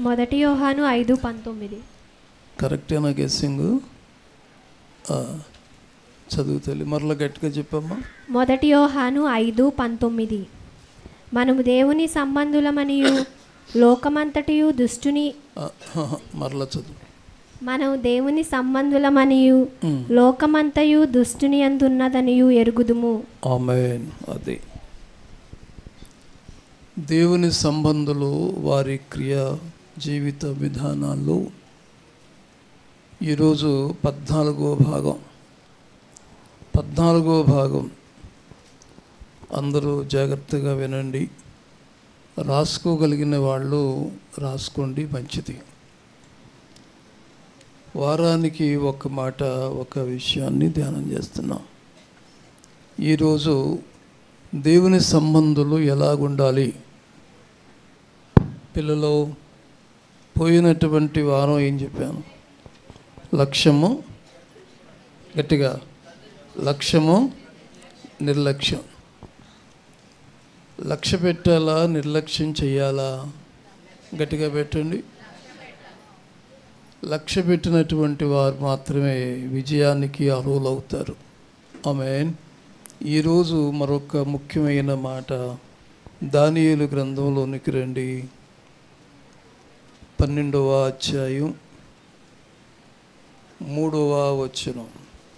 మొదటి యోహాను ఐదు పంతొమ్మిది కరెక్టేనా గెస్సింగ్ చదువు తల్లి మరలా గట్టిగా చెప్పమ్మా మొదటి యోహాను ఐదు పంతొమ్మిది మనము దేవుని సంబంధులమనియు లోకమంతటియు దుష్టుని ఆ, హహ, మరలా చదువు మనము దేవుని సంబంధులమనియు ఉమ్. లోకమంతయు దుష్టుని అందున్నదనియు ఎరుగుదుము ఆమెన్ అది దేవుని సంబంధులు వారి క్రియ జీవిత విధానాలు ఈరోజు పద్నాలుగో భాగం పద్నాలుగో భాగం అందరూ జాగ్రత్తగా వినండి రాసుకోగలిగిన వాళ్ళు రాసుకోండి మంచిది వారానికి ఒక మాట ఒక విషయాన్ని ధ్యానం చేస్తున్నాం ఈరోజు దేవుని సంబంధులు ఎలాగుండాలి పిల్లలు పోయినటువంటి వారం ఏం చెప్పాను లక్ష్యము గట్టిగా లక్ష్యము నిర్లక్ష్యం లక్ష్య పెట్టాలా నిర్లక్ష్యం చేయాలా గట్టిగా పెట్టండి లక్ష్య పెట్టినటువంటి వారు మాత్రమే విజయానికి అర్హులవుతారు ఆమె ఈరోజు మరొక ముఖ్యమైన మాట దానియేలు గ్రంథంలోనికి రండి పన్నెండవ అధ్యాయం మూడవ వచనం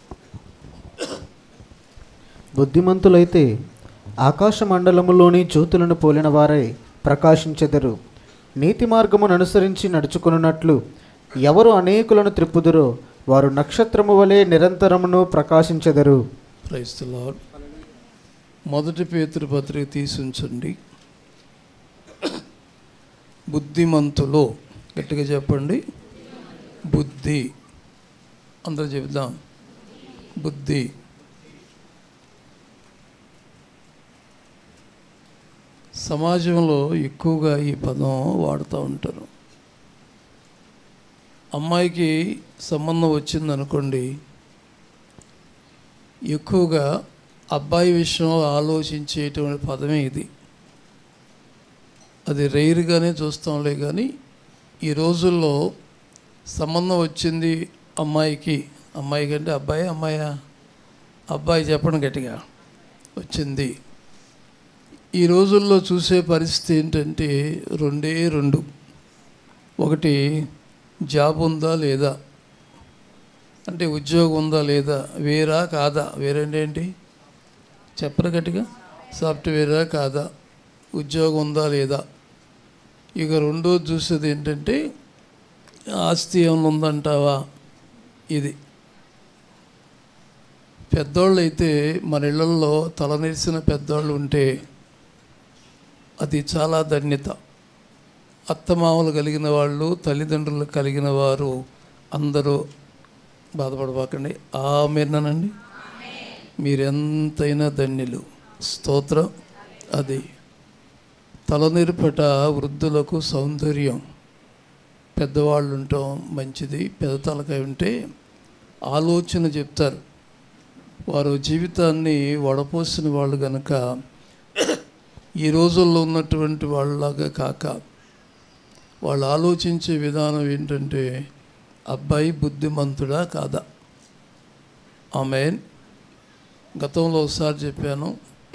బుద్ధిమంతులైతే ఆకాశ మండలములోని జ్యోతులను పోలిన వారై ప్రకాశించెదరు నీతి మార్గమును అనుసరించి నడుచుకున్నట్లు ఎవరు అనేకులను త్రిప్పుదురో వారు నక్షత్రము వలె నిరంతరమును ప్రకాశించెదరు ప్రైస్ ద లార్డ్ మొదటి పేతురు పత్రిక తీసి ఉంచండి బుద్ధిమంతులు గట్టిగా చెప్పండి బుద్ధి అందరూ చెబుదాం బుద్ధి సమాజంలో ఎక్కువగా ఈ పదం వాడుతూ ఉంటారు అమ్మాయికి సంబంధం వచ్చిందనుకోండి ఎక్కువగా అబ్బాయి విషయంలో ఆలోచించేటువంటి పదమే ఇది అది రైరుగానే చూస్తాంలే కానీ ఈ రోజుల్లో సంబంధం వచ్చింది అమ్మాయికి అమ్మాయి కంటే అబ్బాయి అమ్మాయా అబ్బాయి చెప్పడం గట్టిగా వచ్చింది ఈ రోజుల్లో చూసే పరిస్థితి ఏంటంటే రెండే రెండు ఒకటి జాబ్ ఉందా లేదా అంటే ఉద్యోగం ఉందా లేదా వేరా కాదా వేరంటే ఏంటి చెప్పరు గట్టిగా సాఫ్ట్వేరా కాదా ఉద్యోగం ఉందా లేదా ఇక రెండో చూసేది ఏంటంటే ఆస్తి ఏమైనా ఉందంటావా ఇది పెద్దోళ్ళు అయితే మన ఇళ్ళల్లో తలనిరిసిన పెద్దోళ్ళు ఉంటే అది చాలా ధన్యత అత్తమామలు కలిగిన వాళ్ళు తల్లిదండ్రులు కలిగిన వారు అందరూ బాధపడబాకండి ఆమెనండి మీరెంతైనా ధన్యులు స్తోత్రం అది తలనిరుపట వృద్ధులకు సౌందర్యం పెద్దవాళ్ళు ఉండటం మంచిది పెద్ద తలకాయ ఉంటే ఆలోచన చెప్తారు వారు జీవితాన్ని వడపోసిన వాళ్ళు గనక ఈ రోజుల్లో ఉన్నటువంటి వాళ్ళలాగా కాక వాళ్ళు ఆలోచించే విధానం ఏంటంటే అబ్బాయి బుద్ధిమంతుడా కాదా ఆమె గతంలో ఒకసారి చెప్పాను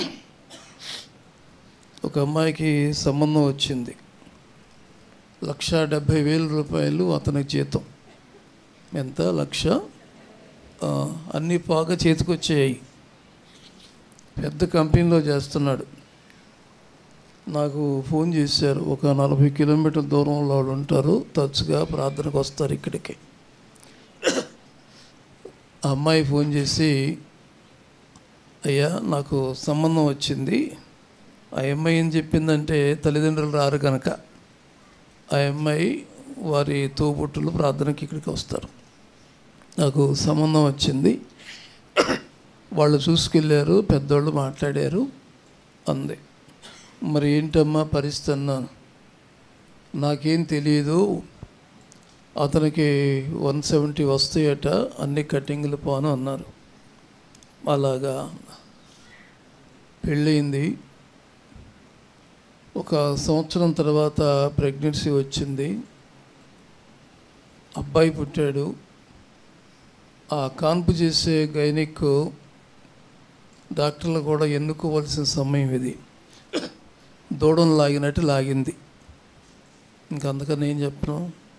ఒక అమ్మాయికి సంబంధం వచ్చింది లక్ష డెబ్భై వేల రూపాయలు అతనికి జీతం ఎంత లక్ష ఆ, అన్నీ బాగా చేతికొచ్చాయి పెద్ద కంపెనీలో చేస్తున్నాడు నాకు ఫోన్ చేశారు ఒక నలభై కిలోమీటర్ల దూరంలో వాళ్ళు ఉంటారు తరచుగా ప్రార్థనకు వస్తారు ఇక్కడికి ఆ అమ్మాయి ఫోన్ చేసి అయ్యా నాకు సంబంధం వచ్చింది ఆ అమ్మాయి ఏం చెప్పిందంటే తల్లిదండ్రులు రారు కనుక ఆ అమ్మాయి వారి తోబుట్టులు ప్రార్థనకి ఇక్కడికి వస్తారు నాకు సంబంధం వచ్చింది వాళ్ళు చూసుకెళ్ళారు పెద్దోళ్ళు మాట్లాడారు అంది మరి ఏంటమ్మా పరిస్థితి అన్నాను నాకేం తెలియదు అతనికి వన్ సెవెంటీ వస్తాయట అన్ని కటింగ్లు పోను అన్నారు అలాగా పెళ్ళయింది ఒక సంవత్సరం తర్వాత ప్రెగ్నెన్సీ వచ్చింది అబ్బాయి పుట్టాడు ఆ కాన్పు చేసే గైనిక్ డాక్టర్లు కూడా ఎన్నుకోవాల్సిన సమయం ఇది దూడను లాగినట్టు లాగింది ఇంకా అందుకని ఏం చెప్పను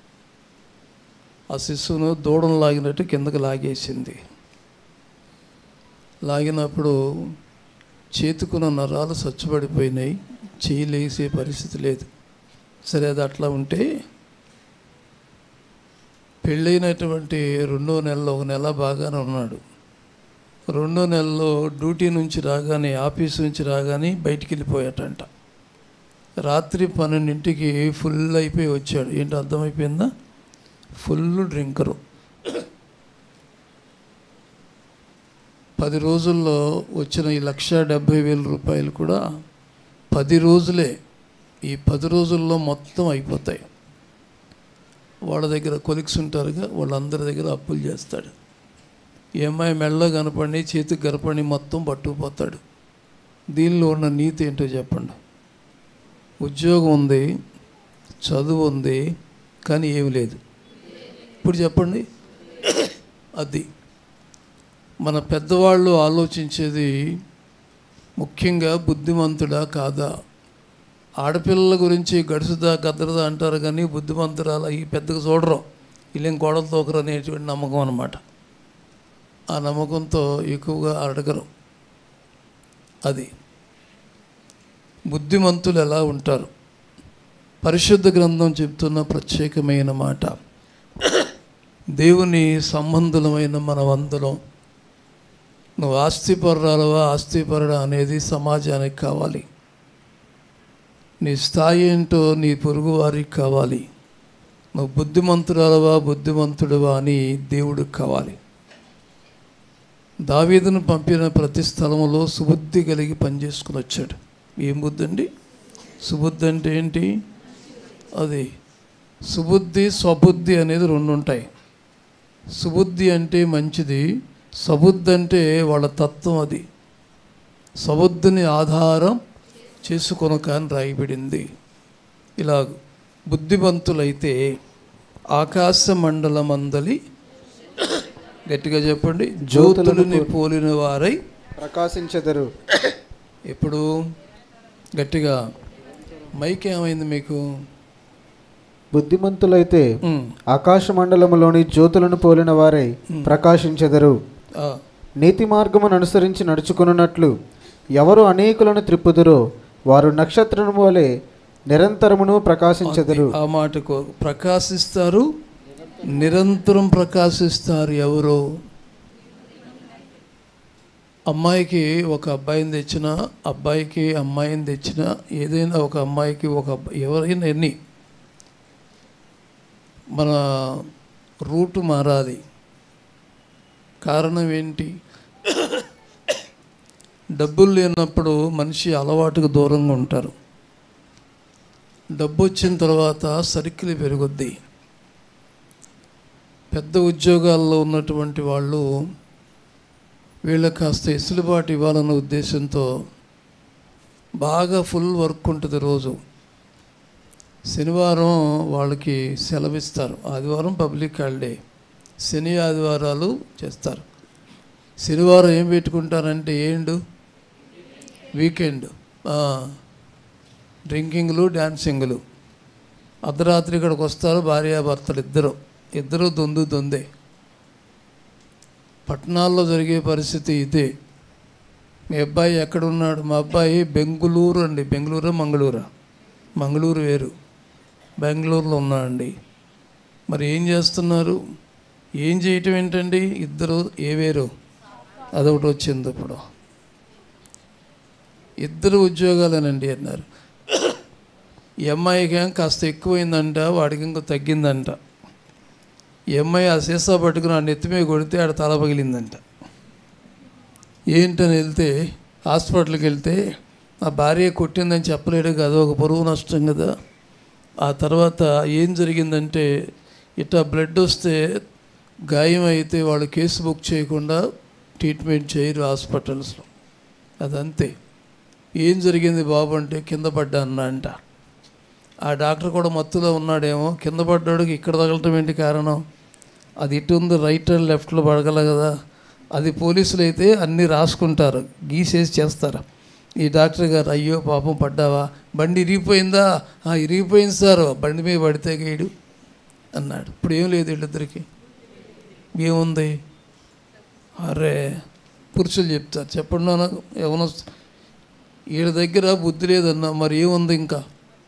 ఆ శిశువును దూడను లాగినట్టు కిందకి లాగేసింది లాగినప్పుడు చేతుకున్న నరాలు స్వచ్ఛపడిపోయినాయి చేయి లేసే పరిస్థితి లేదు సరే అది అట్లా ఉంటే పెళ్ళైనటువంటి రెండో నెలలో ఒక నెల బాగానే ఉన్నాడు రెండో నెలలో డ్యూటీ నుంచి రాగానే ఆఫీస్ నుంచి రాగానే బయటికి వెళ్ళిపోయాటంట రాత్రి పన్నెండింటికి ఫుల్ అయిపోయి వచ్చాడు ఏంటి అర్థమైపోయిందా ఫుల్ డ్రింకరు పది రోజుల్లో వచ్చిన ఈ లక్ష డెబ్భై వేల రూపాయలు కూడా పది రోజులే ఈ పది రోజుల్లో మొత్తం అయిపోతాయి వాళ్ళ దగ్గర కొలిక్స్ ఉంటారుగా వాళ్ళందరి దగ్గర అప్పులు చేస్తాడు ఈ అమ్మాయి మెళ్ళ కనపడి చేతికి కనపడి మొత్తం పట్టుకుపోతాడు దీనిలో ఉన్న నీతి ఏంటో చెప్పండి ఉద్యోగం ఉంది చదువు ఉంది కానీ ఏమి లేదు ఇప్పుడు చెప్పండి అది మన పెద్దవాళ్ళు ఆలోచించేది ముఖ్యంగా బుద్ధిమంతుడా కాదా ఆడపిల్లల గురించి గడుసుదా గద్దరదా అంటారు కానీ బుద్ధిమంతురాలు ఈ పెద్దగా చూడరు వీళ్ళేం గోడలు తోకరు అనేటువంటి నమ్మకం అనమాట ఆ నమ్మకంతో ఎక్కువగా అడగరు అది బుద్ధిమంతులు ఎలా ఉంటారు పరిశుద్ధ గ్రంథం చెప్తున్న ప్రత్యేకమైన మాట దేవుని సంబంధులమైన మనమందరం నువ్వు ఆస్తిపరురాలవా ఆస్తిపరుడా అనేది సమాజానికి కావాలి నీ స్థాయి ఏంటో నీ పొరుగు వారికి కావాలి నువ్వు బుద్ధిమంతురాలవా బుద్ధిమంతుడువా అని దేవుడికి కావాలి దావీదును పంపిన ప్రతి స్థలంలో సుబుద్ధి కలిగి పనిచేసుకుని వచ్చాడు ఏం బుద్ధి అండి సుబుద్ధి అంటే ఏంటి అది సుబుద్ధి స్వబుద్ధి అనేది రెండు ఉంటాయి సుబుద్ధి అంటే మంచిది సబుద్ధి అంటే వాళ్ళ తత్వం అది సబుద్ధిని ఆధారం చేసుకొనక అని రాయబడింది ఇలా బుద్ధిమంతులైతే ఆకాశ మండలమందలి గట్టిగా చెప్పండి జ్యోతులని పోలిన వారై ప్రకాశించెదరు ఇప్పుడు గట్టిగా మైక్ ఏమైంది మీకు బుద్ధిమంతులైతే ఉమ్, ఆకాశ మండలములోని జ్యోతులను పోలిన వారై ప్రకాశించెదరు ఆ, నీతి మార్గమును అనుసరించి నడుచుకున్నట్లు ఎవరు అనేకులను త్రిప్పుదురో వారు నక్షత్రము వలె నిరంతరమును ప్రకాశించెదరు ఆ మాటకు ప్రకాశిస్తారు నిరంతరం ప్రకాశిస్తారు ఎవరు అమ్మాయికి ఒక అబ్బాయిని తెచ్చిన అబ్బాయికి అమ్మాయిని తెచ్చిన ఏదైనా ఒక అమ్మాయికి ఒక అబ్బాయి ఎవరైనా ఎన్ని మన రూటు మారాలి కారణం ఏంటి డబ్బులు లేనప్పుడు మనిషి అలవాటుకు దూరంగా ఉంటారు డబ్బు వచ్చిన తర్వాత సర్కిల్ పెరుగుద్ది పెద్ద ఉద్యోగాల్లో ఉన్నటువంటి వాళ్ళు వీళ్ళకి కాస్త ఎసులుబాటు ఇవ్వాలన్న ఉద్దేశంతో బాగా ఫుల్ వర్క్ ఉంటుంది రోజు శనివారం వాళ్ళకి సెలవిస్తారు ఆదివారం పబ్లిక్ హాలిడే శని ఆదివారాలు చేస్తారు శనివారం ఏం పెట్టుకుంటారంటే ఏండు వీకెండ్ ఆ, డ్రింకింగ్లు డ్యాన్సింగ్లు అర్ధరాత్రి ఇక్కడికి వస్తారు భార్యాభర్తలు ఇద్దరు ఇద్దరు దొందు దొందే పట్టణాల్లో జరిగే పరిస్థితి ఇదే మీ అబ్బాయి ఎక్కడున్నాడు మా అబ్బాయి బెంగుళూరు అండి బెంగళూరు మంగళూరా మంగళూరు వేరు బెంగళూరులో ఉన్నాడండి మరి ఏం చేస్తున్నారు ఏం చేయటం ఏంటండి ఇద్దరు ఏ వేరు అదొకటి వచ్చింది ఇప్పుడు ఇద్దరు ఉద్యోగాలేనండి అన్నారు ఈ అమ్మాయికి ఏం కాస్త ఎక్కువైందంట వాడికి ఇంకో తగ్గిందంట ఈ అమ్మాయి ఆ సీసా పట్టుకుని ఆ నెత్తి మీద కొడితే ఆడ తల పగిలిందంట ఏంటని వెళ్తే హాస్పిటల్కి వెళ్తే ఆ భార్య కొట్టిందని చెప్పలేడు కదా ఒక పొరుగు నష్టం కదా ఆ తర్వాత ఏం జరిగిందంటే ఇట్లా బ్లడ్ వస్తే గాయం అయితే వాళ్ళు కేసు బుక్ చేయకుండా ట్రీట్మెంట్ చేయరు హాస్పిటల్స్లో అదంతే ఏం జరిగింది బాబు అంటే కింద పడ్డా అన్న అంట ఆ డాక్టర్ కూడా మత్తులో ఉన్నాడేమో కింద పడ్డాడికి ఇక్కడ తగలటం ఏంటి కారణం అది ఇటు ఉంది రైట్ అండ్ లెఫ్ట్లో పడగల కదా అది పోలీసులు అయితే అన్నీ రాసుకుంటారు గీసేసి చేస్తారు ఈ డాక్టర్ గారు అయ్యో పాపం పడ్డావా బండి ఇరిగిపోయిందా "ఆ, ఇరిగిపోయింది సార్ బండి మీద పడితే గేడు అన్నాడు ఇప్పుడు ఏం లేదు వీళ్ళిద్దరికి ఏముంది అరే పురుషులు చెప్తారు చెప్పండి నాన్న ఏమన్నా వీళ్ళ దగ్గర బుద్ధి లేదన్నా మరి ఏముంది ఇంకా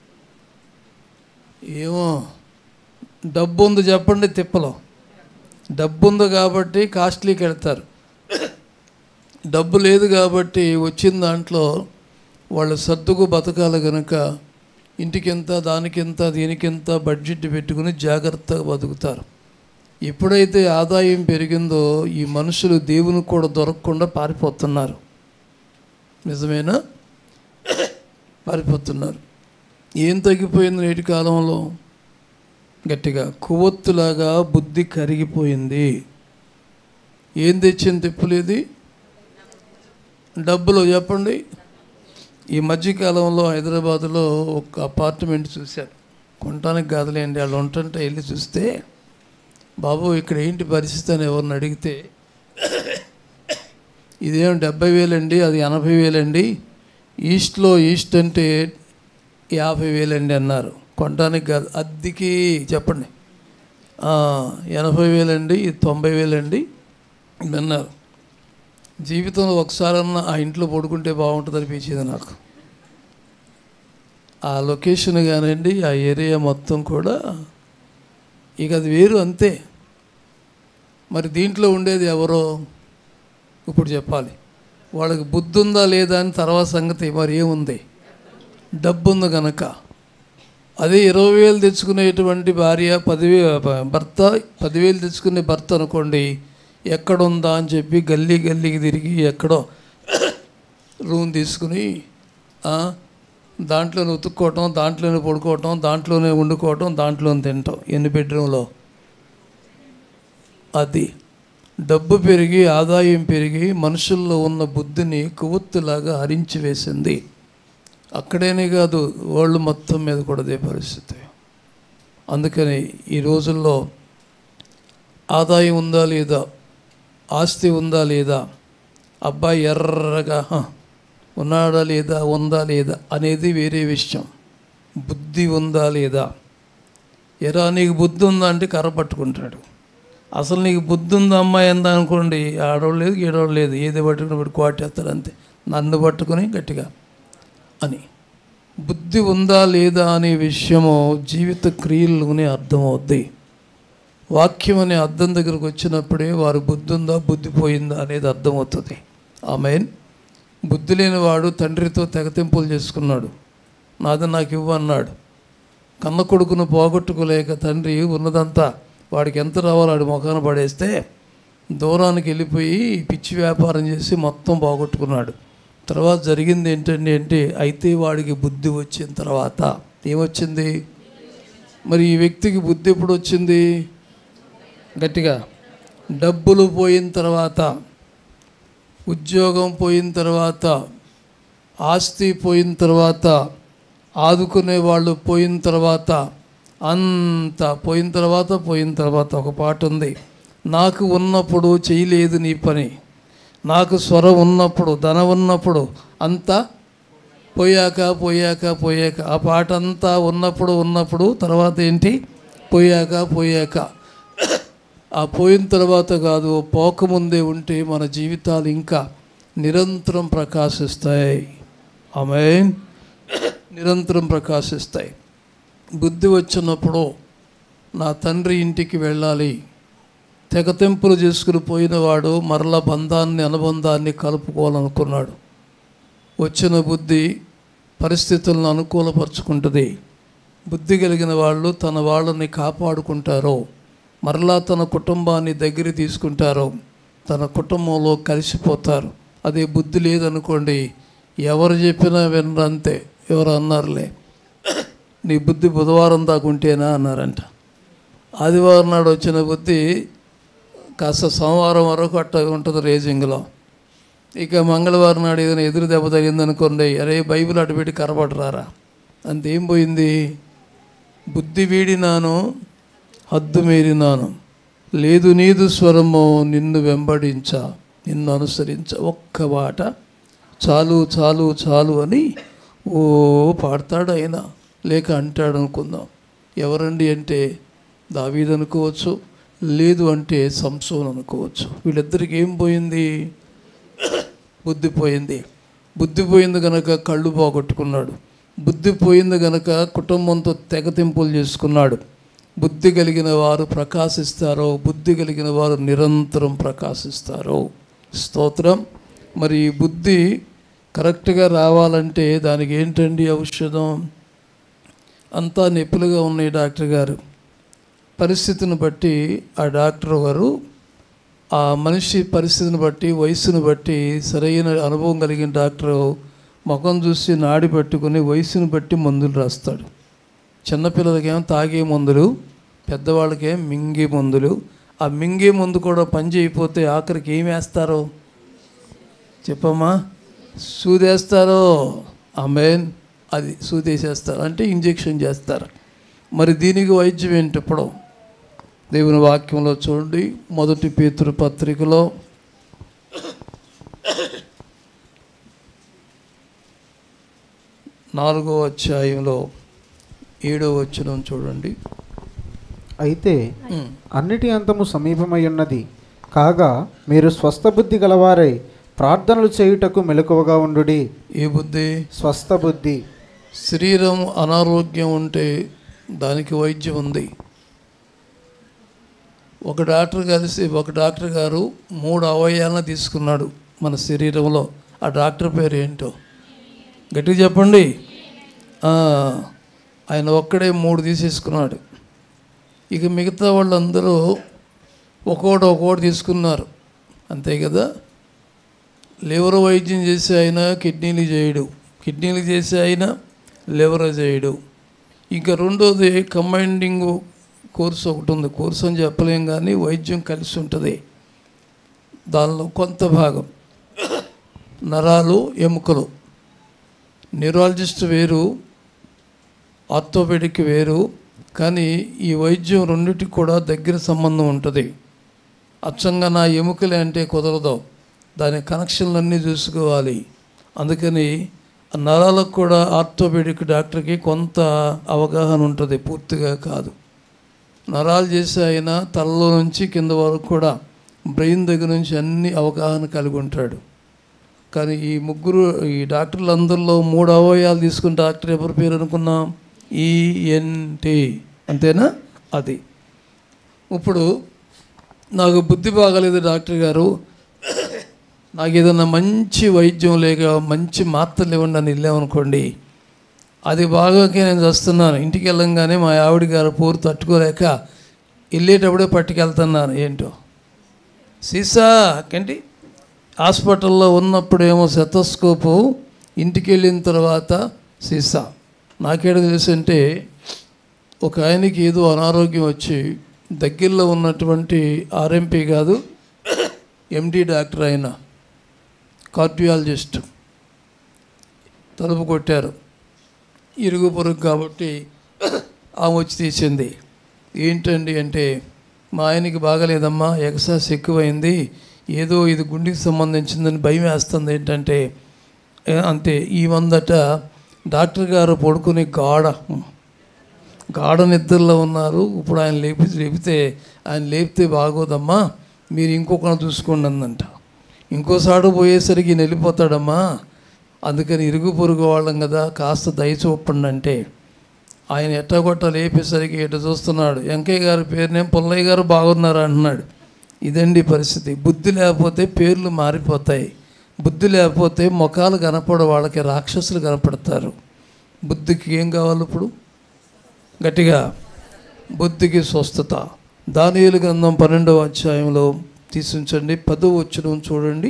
ఏమో డబ్బు ఉంది చెప్పండి తిప్పలో డబ్బు ఉంది కాబట్టి కాస్ట్లీకి వెళ్తారు డబ్బు లేదు కాబట్టి వచ్చిన దాంట్లో వాళ్ళు సర్దుకు బతకాలి కనుక ఇంటికింత దానికింత దీనికింత బడ్జెట్ పెట్టుకుని జాగ్రత్తగా బతుకుతారు ఎప్పుడైతే ఆదాయం పెరిగిందో ఈ మనుషులు దేవుని కూడా దొరకకుండా పారిపోతున్నారు నిజమేనా పారిపోతున్నారు ఏం తగ్గిపోయింది నేటి కాలంలో గట్టిగా కొవ్వొత్తులాగా బుద్ధి కరిగిపోయింది ఏం తెచ్చింది తిప్పులేది డబ్బులు చెప్పండి ఈ మధ్యకాలంలో హైదరాబాద్లో ఒక అపార్ట్మెంట్ చూశాను కొనటానికి కాదులేండి వాళ్ళు ఉంటుంటే వెళ్ళి చూస్తే బాబు ఇక్కడ ఏంటి పరిస్థితి అని ఎవరిని అడిగితే ఇదేం డెబ్బై వేలండి అది ఎనభై వేలండి ఈస్ట్లో ఈస్ట్ అంటే యాభై వేలండి అన్నారు కొనడానికి కాదు అద్దెకి చెప్పండి ఆ, ఎనభై వేలండి ఇది తొంభై వేలండి అని అన్నారు జీవితంలో ఒకసారన్నా ఆ ఇంట్లో పడుకుంటే బాగుంటుంది అనిపించేది నాకు ఆ లొకేషన్ కానివ్వండి ఆ ఏరియా మొత్తం కూడా ఇక అది వేరు అంతే మరి దీంట్లో ఉండేది ఎవరో ఇప్పుడు చెప్పాలి వాళ్ళకి బుద్ధి ఉందా లేదా అని తర్వాత సంగతి మరి ఏముంది డబ్బు ఉంది కనుక అదే ఇరవై వేలు తెచ్చుకునేటువంటి భార్య పదివే భర్త పదివేలు తెచ్చుకునే భర్త అనుకోండి ఎక్కడుందా అని చెప్పి గల్లీ గల్లీకి తిరిగి ఎక్కడో రూమ్ తీసుకుని ఆ, దాంట్లోనే ఉతుక్కోవటం దాంట్లోనే పడుకోవటం దాంట్లోనే వండుకోవటం దాంట్లోనే తింటాం ఎన్ని బెడ్రూమ్లో అది డబ్బు పెరిగి ఆదాయం పెరిగి మనుషుల్లో ఉన్న బుద్ధిని కొవ్వొత్తులాగా హరించి వేసింది అక్కడేనే కాదు వరల్డ్ మొత్తం మీద కూడా అదే పరిస్థితి అందుకని ఈ రోజుల్లో ఆదాయం ఉందా లేదా ఆస్తి ఉందా లేదా అబ్బాయి ఎర్రగా "హ, ఉన్నాడా లేదా ఉందా లేదా అనేది వేరే విషయం బుద్ధి ఉందా లేదా ఎరా నీకు బుద్ధి ఉందా అంటే కర్ర పట్టుకుంటాడు అసలు నీకు బుద్ధి ఉందా అమ్మాయి అందా అనుకోండి ఆడవాళ్ళు లేదు ఈడవాళ్ళు లేదు ఏది పట్టుకుని పడి కోటేస్తారు అంతే నన్ను పట్టుకుని గట్టిగా అని బుద్ధి ఉందా లేదా అనే విషయము జీవిత క్రియల్లోనే అర్థమవుద్ది వాక్యం అనే అర్థం దగ్గరకు వచ్చినప్పుడే వారు బుద్ధి ఉందా బుద్ధి పోయిందా అనేది అర్థమవుతుంది ఆమెన్ బుద్ధి లేనివాడు తండ్రితో తెగతింపులు చేసుకున్నాడు నాది నాకు ఇవ్వు అన్నాడు కన్న కొడుకును పోగొట్టుకోలేక తండ్రి ఉన్నదంతా వాడికి ఎంత రావాలో వాడి ముఖాన పడేస్తే దూరానికి వెళ్ళిపోయి పిచ్చి వ్యాపారం చేసి మొత్తం పోగొట్టుకున్నాడు తర్వాత జరిగింది ఏంటండి అంటే అయితే వాడికి బుద్ధి వచ్చిన తర్వాత ఏమొచ్చింది మరి ఈ వ్యక్తికి బుద్ధి ఎప్పుడు వచ్చింది గట్టిగా డబ్బులు పోయిన తర్వాత ఉద్యోగం పోయిన తర్వాత ఆస్తి పోయిన తర్వాత ఆదుకునే వాళ్ళు పోయిన తర్వాత అంత పోయిన తర్వాత పోయిన తర్వాత ఒక పాట ఉంది నాకు ఉన్నప్పుడు చేయలేదు నీ పని నాకు స్వరం ఉన్నప్పుడు ధనం ఉన్నప్పుడు అంతా పోయాక పోయాక పోయాక ఆ పాట అంతా ఉన్నప్పుడు ఉన్నప్పుడు తర్వాత ఏంటి పోయాక పోయాక ఆ పోయిన తర్వాత కాదు పోకముందే ఉంటే మన జీవితాలు ఇంకా నిరంతరం ప్రకాశిస్తాయి ఆమెన్ నిరంతరం ప్రకాశిస్తాయి బుద్ధి వచ్చినప్పుడు నా తండ్రి ఇంటికి వెళ్ళాలి తెగతెంపులు చేసుకుని పోయినవాడు మరల బంధాన్ని అనుబంధాన్ని కలుపుకోవాలనుకున్నాడు వచ్చిన బుద్ధి పరిస్థితులను అనుకూలపరుచుకుంటుంది బుద్ధి కలిగిన వాళ్ళు తన వాళ్ళని కాపాడుకుంటారు మరలా తన కుటుంబాన్ని దగ్గర తీసుకుంటారు తన కుటుంబంలో కలిసిపోతారు అదే బుద్ధి లేదనుకోండి ఎవరు చెప్పినా వినరంతే ఎవరు అన్నారులే నీ బుద్ధి బుధవారం దాకా ఉంటేనా అన్నారంట ఆదివారం నాడు వచ్చిన బుద్ధి కాస్త సోమవారం వరకు అట్ట ఉంటుంది రేజింగ్లో ఇక మంగళవారం నాడు ఏదైనా ఎదురు దెబ్బ తగిందనుకోండి అరే బైబిల్ అటు పెట్టి కరపడరారా అంతేం పోయింది బుద్ధి వీడినాను హద్దు మీరినాను లేదు నీదు స్వరము నిన్ను వెంబడించ నిన్ను అనుసరించ ఒక్క మాట చాలు చాలు చాలు అని ఓ పాడతాడు ఆయన లేక అంటాడు అనుకుందాం ఎవరండి అంటే దావీద్ అనుకోవచ్చు లేదు అంటే సంసోన్ అనుకోవచ్చు వీళ్ళిద్దరికి ఏం పోయింది బుద్ధి పోయింది బుద్ధి పోయింది గనక కళ్ళు పోగొట్టుకున్నాడు బుద్ధి పోయింది గనక కుటుంబంతో తెగతింపులు చేసుకున్నాడు బుద్ధి కలిగిన వారు ప్రకాశిస్తారో బుద్ధి కలిగిన వారు నిరంతరం ప్రకాశిస్తారో స్తోత్రం మరి ఈ బుద్ధి కరెక్ట్గా రావాలంటే దానికి ఏంటండి ఔషధం అంతా నొప్పులుగా ఉన్నాయి డాక్టర్ గారు పరిస్థితిని బట్టి ఆ డాక్టర్ గారు ఆ మనిషి పరిస్థితిని బట్టి వయసును బట్టి సరైన అనుభవం కలిగిన డాక్టర్ ముఖం చూసి నాడి పట్టుకుని వయసును బట్టి మందులు రాస్తాడు చిన్నపిల్లలకేమో తాగే మందులు పెద్దవాళ్ళకేం మింగే మందులు ఆ మింగే మందు కూడా పని చేయకపోతే ఆఖరికి ఏం వేస్తారో చెప్పమ్మా సూదేస్తారో ఆమెన్ అది సూదేసేస్తారు అంటే ఇంజెక్షన్ చేస్తారు మరి దీనికి వైద్యం ఏంటి ఇప్పుడు దేవుని వాక్యంలో చూడండి మొదటి పేతురు పత్రికలో నాలుగో అధ్యాయంలో ఏడో వచనం చూడండి అయితే ఉమ్. అన్నిటి అంతము సమీపమై ఉన్నది కాగా మీరు స్వస్థ బుద్ధి గలవారై ప్రార్థనలు చేయుటకు మెలకువగా ఉండుడి ఏ బుద్ధి స్వస్థ బుద్ధి శరీరం అనారోగ్యం ఉంటే దానికి వైద్యం ఉంది ఒక డాక్టర్ కలిసి ఒక డాక్టర్ గారు మూడు అవయవాలను తీసుకున్నాడు మన శరీరంలో ఆ డాక్టర్ పేరు ఏంటో గట్టిగా చెప్పండి ఆ, ఆయన ఒక్కడే మూడు తీసేసుకున్నాడు ఇక మిగతా వాళ్ళందరూ ఒక్కోటి ఒక్కోటి తీసుకున్నారు అంతే కదా లివర్ వైద్యం చేసే ఆయన కిడ్నీలు చేయడు కిడ్నీలు చేసే ఆయన లివర్ చేయడు ఇంకా రెండోది కంబైండింగ్ కోర్స్ ఒకటి ఉంది కోర్స్ అని చెప్పలేం కానీ వైద్యం కలిసి ఉంటుంది దానిలో కొంత భాగం నరాలు ఎముకలు న్యూరాలజిస్ట్ వేరు ఆర్థోపెడిక్ వేరు కానీ ఈ వైద్యం రెండిటికి కూడా దగ్గర సంబంధం ఉంటుంది అచ్చంగా నా ఎముకలే అంటే కుదరదు దాని కనెక్షన్లన్నీ చూసుకోవాలి అందుకని ఆ నరాలకు కూడా ఆర్థోపెడిక్ డాక్టర్కి కొంత అవగాహన ఉంటుంది పూర్తిగా కాదు నరాలు చేసే ఆయన తలలో నుంచి కింద వరకు కూడా బ్రెయిన్ దగ్గర నుంచి అన్ని అవగాహన కలిగి ఉంటాడు కానీ ఈ ముగ్గురు ఈ డాక్టర్లందరిలో మూడు అవయవాలు తీసుకున్న డాక్టర్ ఎవరి పేరు అనుకున్నాం ఈఎన్టీ అంతేనా అది ఇప్పుడు నాకు బుద్ధి బాగలేదు డాక్టర్ గారు నాకు ఏదైనా మంచి వైద్యం లేక మంచి మాత్రలు ఇవ్వండి అని వెళ్ళామనుకోండి అది బాగాకే నేను వస్తున్నాను ఇంటికి వెళ్ళంగానే మా ఆవిడ గారు పోరు తట్టుకోలేక వెళ్ళేటప్పుడే పట్టుకెళ్తున్నాను ఏంటో సీసా ఏంటి హాస్పిటల్లో ఉన్నప్పుడేమో సెతస్కోపు ఇంటికి వెళ్ళిన తర్వాత సీసా నాకేడ తెలుసు అంటే ఒక ఆయనకి ఏదో అనారోగ్యం వచ్చి దగ్గరలో ఉన్నటువంటి ఆర్ఎంపీ కాదు ఎండి డాక్టర్ అయిన కార్డియాలజిస్ట్ తలుపు కొట్టారు ఇరుగు పొరుగు కాబట్టి ఆమె వచ్చి తీసింది ఏంటండి అంటే మా ఆయనకి బాగలేదమ్మా ఎక్సైజ్ ఎక్కువైంది ఏదో ఇది గుండెకి సంబంధించిందని భయం వేస్తుంది ఏంటంటే ఏ, అంతే ఈ వందట డాక్టర్ గారు పడుకుని గాఢ గాఢ నిద్రలో ఉన్నారు ఇప్పుడు ఆయన లేపి లేపితే ఆయన లేపితే బాగోదమ్మా మీరు ఇంకొకరిని చూసుకోండి అందంట ఇంకోసారి పోయేసరికి ఈయన వెళ్ళిపోతాడమ్మా అందుకని ఇరుగు పొరుగు వాళ్ళం కదా కాస్త దయ చూపండి అంటే ఆయన ఎట్టగొట్ట లేపేసరికి ఎట చూస్తున్నాడు వెంకయ్య గారి పేరునేం పుల్లయ్య గారు బాగున్నారు అంటున్నాడు ఇదండి పరిస్థితి బుద్ధి లేకపోతే పేర్లు మారిపోతాయి బుద్ధి లేకపోతే ముఖాలు కనపడ వాళ్ళకి రాక్షసులు కనపడతారు బుద్ధికి ఏం కావాలి ఇప్పుడు గట్టిగా బుద్ధికి స్వస్థత దానియేలు గ్రంథం పన్నెండవ అధ్యాయంలో తీసుంచండి పదో వచ్చిన చూడండి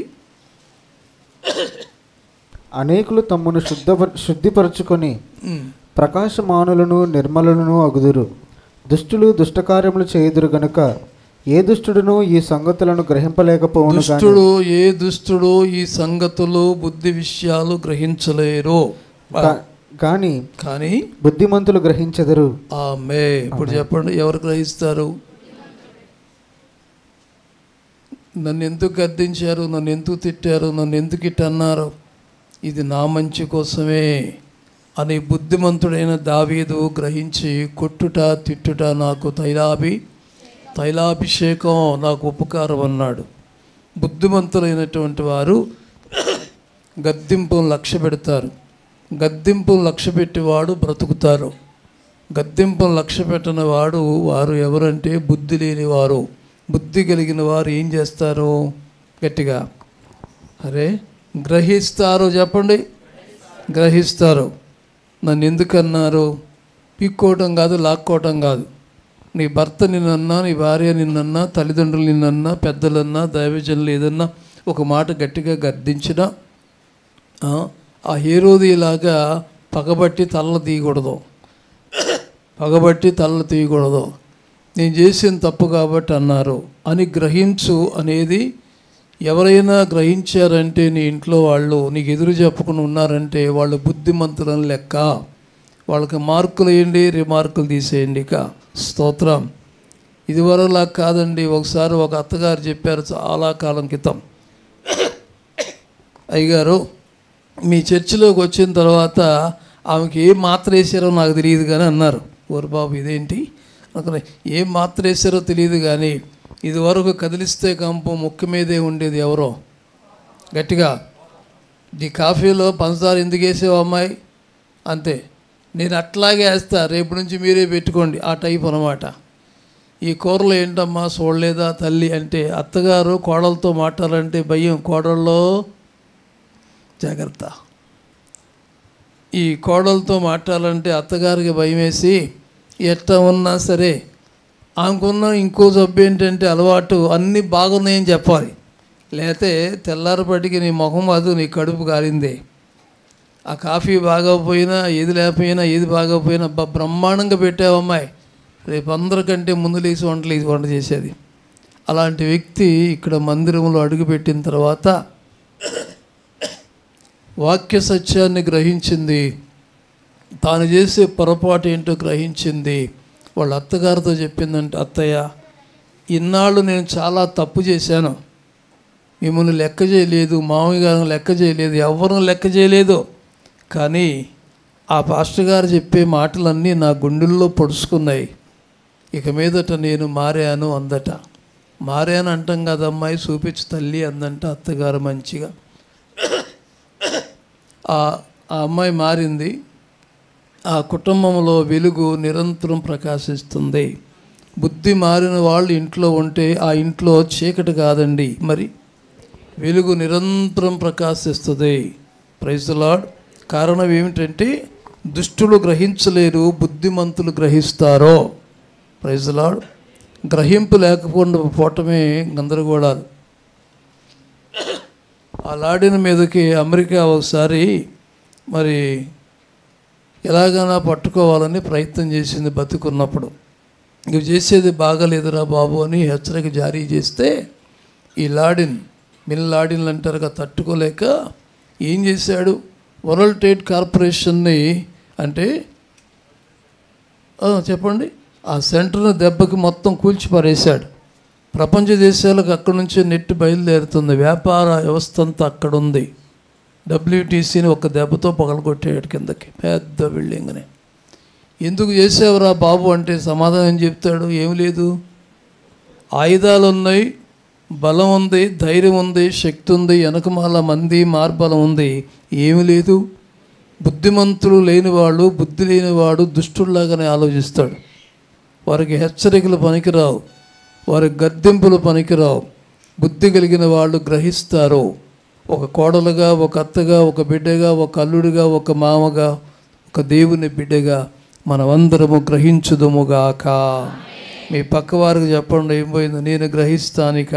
అనేకులు తమ్మును శుద్ధ శుద్ధిపరచుకొని ఉమ్. ప్రకాశమానులను నిర్మలులను అగుదురు దుష్టులు దుష్టకార్యములు చేయుదురు గనుక ఏ దుష్టుడును ఈ సంగతులను గ్రహింపలేకపోవును గాని దుష్టుడు ఏ దుష్టుడు ఈ సంగతులు బుద్ధి విషయాలు గ్రహించలేరు గా- గాని కానీ బుద్ధిమంతులు గ్రహించెదరు ఆమె ఇప్పుడు చెప్పండి ఎవరు గ్రహిస్తారు నన్ను ఎందుకు గద్దించారు నన్ను ఎందుకు తిట్టారు నన్ను ఎందుకు ఇట్ట అన్నారు ఇది నా మంచి కోసమే అని బుద్ధిమంతుడైన దావీదు గ్రహించి కొట్టుట తిట్టుట నాకు తైలాభి తైలాభిషేకం నాకు ఉపకారం అన్నాడు బుద్ధిమంతులైనటువంటి వారు గద్దింపును లక్ష్య పెడతారు గద్దింపును లక్ష్య పెట్టేవాడు బ్రతుకుతారు గద్దింపును లక్ష్య పెట్టని వాడు వారు ఎవరంటే బుద్ధి లేని వారు బుద్ధి కలిగిన వారు ఏం చేస్తారు గట్టిగా అరే గ్రహిస్తారు చెప్పండి గ్రహిస్తారు నన్ను ఎందుకన్నారు పీక్కోవటం కాదు లాక్కోవటం కాదు నీ భర్త నిన్నన్నా నీ భార్య నిన్నన్నా తల్లిదండ్రులు నిన్నన్నా పెద్దలన్నా దైవజనులు ఏదన్నా ఒక మాట గట్టిగా గద్దించినా ఆ, ఆ హీరోదిలాగా పగబట్టి తల్ల తీయకూడదు పగబట్టి తల్ల తీయకూడదు నేను చేసిన తప్పు కాబట్టి అన్నారు అని గ్రహించు అనేది ఎవరైనా గ్రహించారంటే నీ ఇంట్లో వాళ్ళు నీకు ఎదురు చెప్పకుండా ఉన్నారంటే వాళ్ళు బుద్ధిమంతులని లెక్క వాళ్ళకి మార్కులు వేయండి రిమార్కులు తీసేయండి ఇక స్తోత్రం ఇదివరలా కాదండి ఒకసారి ఒక అత్తగారు చెప్పారు చాలా కాలం క్రితం అయ్యగారు మీ చర్చిలోకి వచ్చిన తర్వాత ఆమెకి ఏం మాత్ర వేసారో నాకు తెలియదు కానీ అన్నారు ఓరు బాబు ఇదేంటి అనుకున్నా ఏం మాత్ర వేసారో తెలియదు కానీ ఇది వరకు కదిలిస్తే కంపు ముక్కు మీదే ఉండేది ఎవరో గట్టిగా ఈ కాఫీలో పంచదార ఎందుకు వేసావు అమ్మాయి అంతే నేను అట్లాగే వేస్తా రేపు నుంచి మీరే పెట్టుకోండి ఆ టైప్ అనమాట ఈ కూరలో ఏంటమ్మా చూడలేదా తల్లి అంటే అత్తగారు కోడలతో మాట్లాడాలంటే భయం కోడల్లో జాగ్రత్త ఈ కోడలతో మాట్లాడాలంటే అత్తగారికి భయం వేసి ఎట్లా ఉన్నా సరే ఆమెకున్న ఇంకో జబ్బు ఏంటంటే అలవాటు అన్నీ బాగున్నాయని చెప్పాలి లేకపోతే తెల్లారపటికి నీ ముఖం అది నీ కడుపు కాలిందే ఆ కాఫీ బాగోపోయినా ఏది లేకపోయినా ఏది బాగోపోయినా అబ్బా బ్రహ్మాండంగా పెట్టావమ్మాయి రేపు అందరికంటే ముందు లేచి వంటలు ఇది వంట చేసేది అలాంటి వ్యక్తి ఇక్కడ మందిరంలో అడుగుపెట్టిన తర్వాత వాక్య సత్యాన్ని గ్రహించింది తాను చేసే పొరపాటు ఏంటో గ్రహించింది వాళ్ళ అత్తగారితో చెప్పిందంటే అత్తయ్య ఇన్నాళ్ళు నేను చాలా తప్పు చేశాను మిమ్మల్ని లెక్క చేయలేదు మామయ్య గారిని లెక్క చేయలేదు ఎవరిని లెక్క చేయలేదు కానీ ఆ పాస్టర్ గారు చెప్పే మాటలన్నీ నా గుండెల్లో పొడుచుకున్నాయి ఇక మీదట నేను మారాను అందట మారాను అంటాం కదమ్మాయి చూపించు తల్లి అందంట అత్తగారు మంచిగా ఆ ఆ అమ్మాయి మారింది ఆ కుటుంబంలో వెలుగు నిరంతరం ప్రకాశిస్తుంది బుద్ధి మారిన వాళ్ళు ఇంట్లో ఉంటే ఆ ఇంట్లో చీకటి కాదండి మరి వెలుగు నిరంతరం ప్రకాశిస్తుంది ప్రైజ్ లాడ్ కారణం ఏమిటంటే దుష్టులు గ్రహించలేరు బుద్ధిమంతులు గ్రహిస్తారో ప్రైజ్ లాడ్ గ్రహింపు లేకపోవడం పోవటమే గందరగోళాలు ఆ లాడిన మీదకి అమెరికా ఒకసారి మరి ఎలాగైనా పట్టుకోవాలని ప్రయత్నం చేసింది బతుకున్నప్పుడు ఇవి చేసేది బాగలేదురా బాబు అని హెచ్చరిక జారీ చేస్తే ఈ లాడిన్ మిల్ లాడిన్లు అంటారు కదా తట్టుకోలేక ఏం చేశాడు వరల్డ్ ట్రేడ్ కార్పొరేషన్ని అంటే ఆ, చెప్పండి ఆ సెంటర్ను దెబ్బకి మొత్తం కూల్చి పారేశాడు ప్రపంచ దేశాలకు అక్కడి నుంచే నెట్ బయలుదేరుతుంది వ్యాపార వ్యవస్థ అంతా అక్కడ ఉంది డబ్ల్యూటీసీని ఒక దెబ్బతో పగలగొట్టేయడు కిందకి పెద్ద బిల్డింగ్ని ఎందుకు చేసావురా బాబు అంటే సమాధానం చెప్తాడు ఏం లేదు ఆయుధాలు ఉన్నాయి బలం ఉంది ధైర్యం ఉంది శక్తి ఉంది వెనకమాల మంది మార్బలం ఉంది ఏమి లేదు బుద్ధిమంతులు లేనివాడు బుద్ధి లేనివాడు దుష్టుల్లాగానే ఆలోచిస్తాడు వారికి హెచ్చరికలు పనికిరావు వారి గద్దెంపులు పనికిరావు బుద్ధి కలిగిన వాళ్ళు గ్రహిస్తారు ఒక కోడలుగా ఒక అత్తగా ఒక బిడ్డగా ఒక అల్లుడిగా ఒక మామగా ఒక దేవుని బిడ్డగా మనమందరము గ్రహించుదుముగాక మీ పక్కవారికి చెప్పండి ఏం పోయింది నేను గ్రహిస్తానిక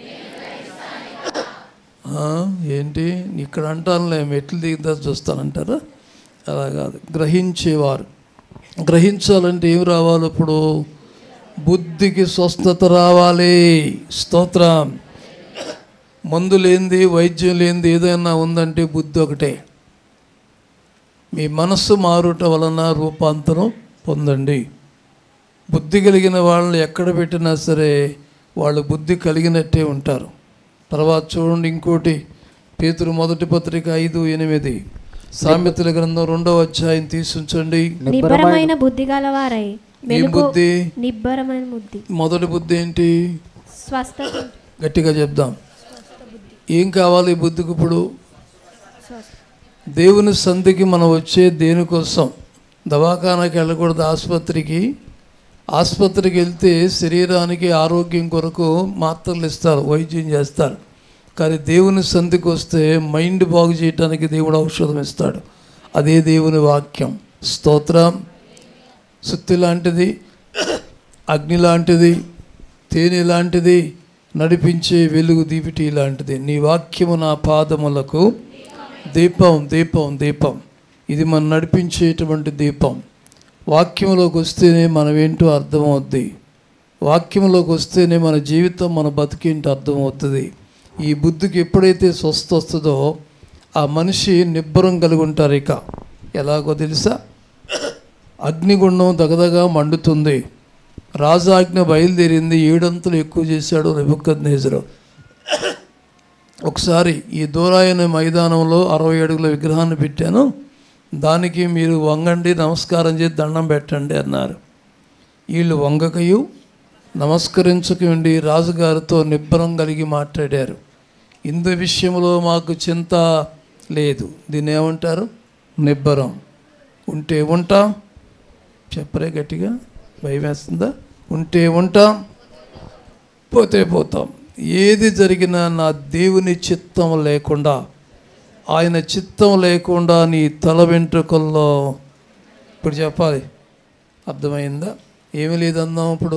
ఆ, ఏంటి ఇక్కడ అంటానులే మెట్లు దిగుతా చూస్తానంటారా అలా కాదు గ్రహించేవారు గ్రహించాలంటే ఏం రావాలి ఇప్పుడు బుద్ధికి స్వస్థత రావాలి స్తోత్రం మందు లేనిది వైద్యం లేనిది ఏదైనా ఉందంటే బుద్ధి ఒకటే మీ మనస్సు మారుట వలన రూపాంతరం పొందండి బుద్ధి కలిగిన వాళ్ళని ఎక్కడ పెట్టినా సరే వాళ్ళు బుద్ధి కలిగినట్టే ఉంటారు తర్వాత చూడండి ఇంకోటి పేతురు మొదటి పత్రిక ఐదు ఎనిమిది సామెతల గ్రంథం రెండవ అధ్యాయం తీసుంచండి నిబ్బరమైన బుద్ధి గలవారై ఏం మెలుగు బుద్ధి నిబ్బరమైన బుద్ధి మొదటి బుద్ధి ఏంటి స్వస్థత గట్టిగా చెప్దాం ఏం కావాలి ఈ బుద్ధికి ఇప్పుడు దేవుని సంధికి మనం వచ్చే దేనికోసం దవాఖానాకి వెళ్ళకూడదు ఆసుపత్రికి ఆసుపత్రికి వెళ్తే శరీరానికి ఆరోగ్యం కొరకు మాత్రలు ఇస్తారు వైద్యం చేస్తారు కానీ దేవుని సంధికి వస్తే మైండ్ బాగు చేయడానికి దేవుడు ఔషధం ఇస్తాడు అదే దేవుని వాక్యం స్తోత్రం సుత్తి లాంటిది అగ్ని లాంటిది తేనె లాంటిది నడిపించే వెలుగు దీపిటి లాంటిది నీ వాక్యము నా పాదములకు దీపం దీపం దీపం ఇది మనం నడిపించేటువంటి దీపం వాక్యంలోకి వస్తేనే మనం ఏంటో అర్థమవుద్ది వాక్యంలోకి వస్తేనే మన జీవితం మన బతికేంటో అర్థమవుతుంది ఈ బుద్ధికి ఎప్పుడైతే స్వస్థ వస్తుందో ఆ మనిషి నిబ్బరం కలిగి ఉంటారు ఇక ఎలాగో తెలుసా అగ్నిగుండం దగదగా మండుతుంది రాజాజ్ఞ బయలుదేరింది ఏడంతలు ఎక్కువ చేశాడు నెబుకద్నేజరు ఒకసారి ఈ దూరాయన మైదానంలో అరవై అడుగుల విగ్రహాన్ని పెట్టాను దానికి మీరు వంగండి నమస్కారం చేసి దండం పెట్టండి అన్నారు వీళ్ళు వంగకయు నమస్కరించకండి రాజుగారితో నిబ్బరం కలిగి మాట్లాడారు ఇందు విషయంలో మాకు చింత లేదు దీన్ని ఏమంటారు నిబ్బరం ఉంటే ఉంటాం చెప్పరే గట్టిగా భయం వేస్తుందా ఉంటే ఉంటాం పోతే పోతాం ఏది జరిగినా నా దేవుని చిత్తం లేకుండా ఆయన చిత్తం లేకుండా నీ తల వెంట్రుకల్లో ఇప్పుడు చెప్పాలి అర్థమైందా ఏమీ లేదన్నాం ఇప్పుడు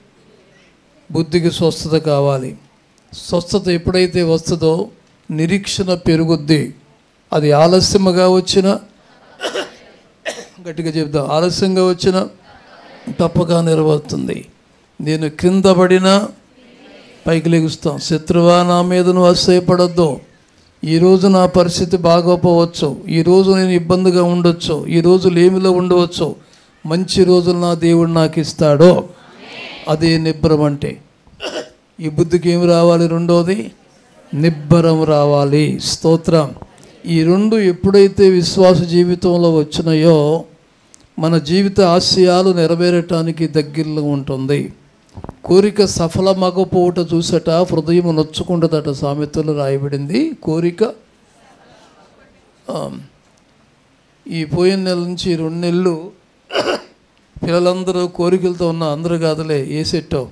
బుద్ధికి స్వస్థత కావాలి స్వస్థత ఎప్పుడైతే వస్తుందో నిరీక్షణ పెరుగుద్ది అది ఆలస్యముగా వచ్చిన గట్టిగా చెప్దాం ఆలస్యంగా వచ్చిన తప్పక నెరవేరుతుంది నేను క్రింద పడినా పైకి లెగుస్తాం శత్రువా నా మీద నువ్వు అసహ్యపడద్దు ఈరోజు నా పరిస్థితి బాగోపోవచ్చు ఈరోజు నేను ఇబ్బందిగా ఉండొచ్చు ఈరోజు లేమిలో ఉండవచ్చు మంచి రోజులు నా దేవుడు నాకు ఇస్తాడో అదే నిబ్బరం అంటే ఈ బుద్ధికి ఏమి రావాలి రెండోది నిబ్బరం రావాలి స్తోత్రం ఈ రెండు ఎప్పుడైతే విశ్వాస జీవితంలో వచ్చినాయో మన జీవిత ఆశయాలు నెరవేరటానికి దగ్గరలో ఉంటుంది కోరిక సఫలమగపోవుట చూసట హృదయం నొచ్చుకుంటుందట సామెతలు రాయబడింది కోరిక ఆ, ఈ పోయిన నెల నుంచి ఈ రెండు నెలలు పిల్లలందరూ కోరికలతో ఉన్న అందరూ కాదులే ఏ సెట్టో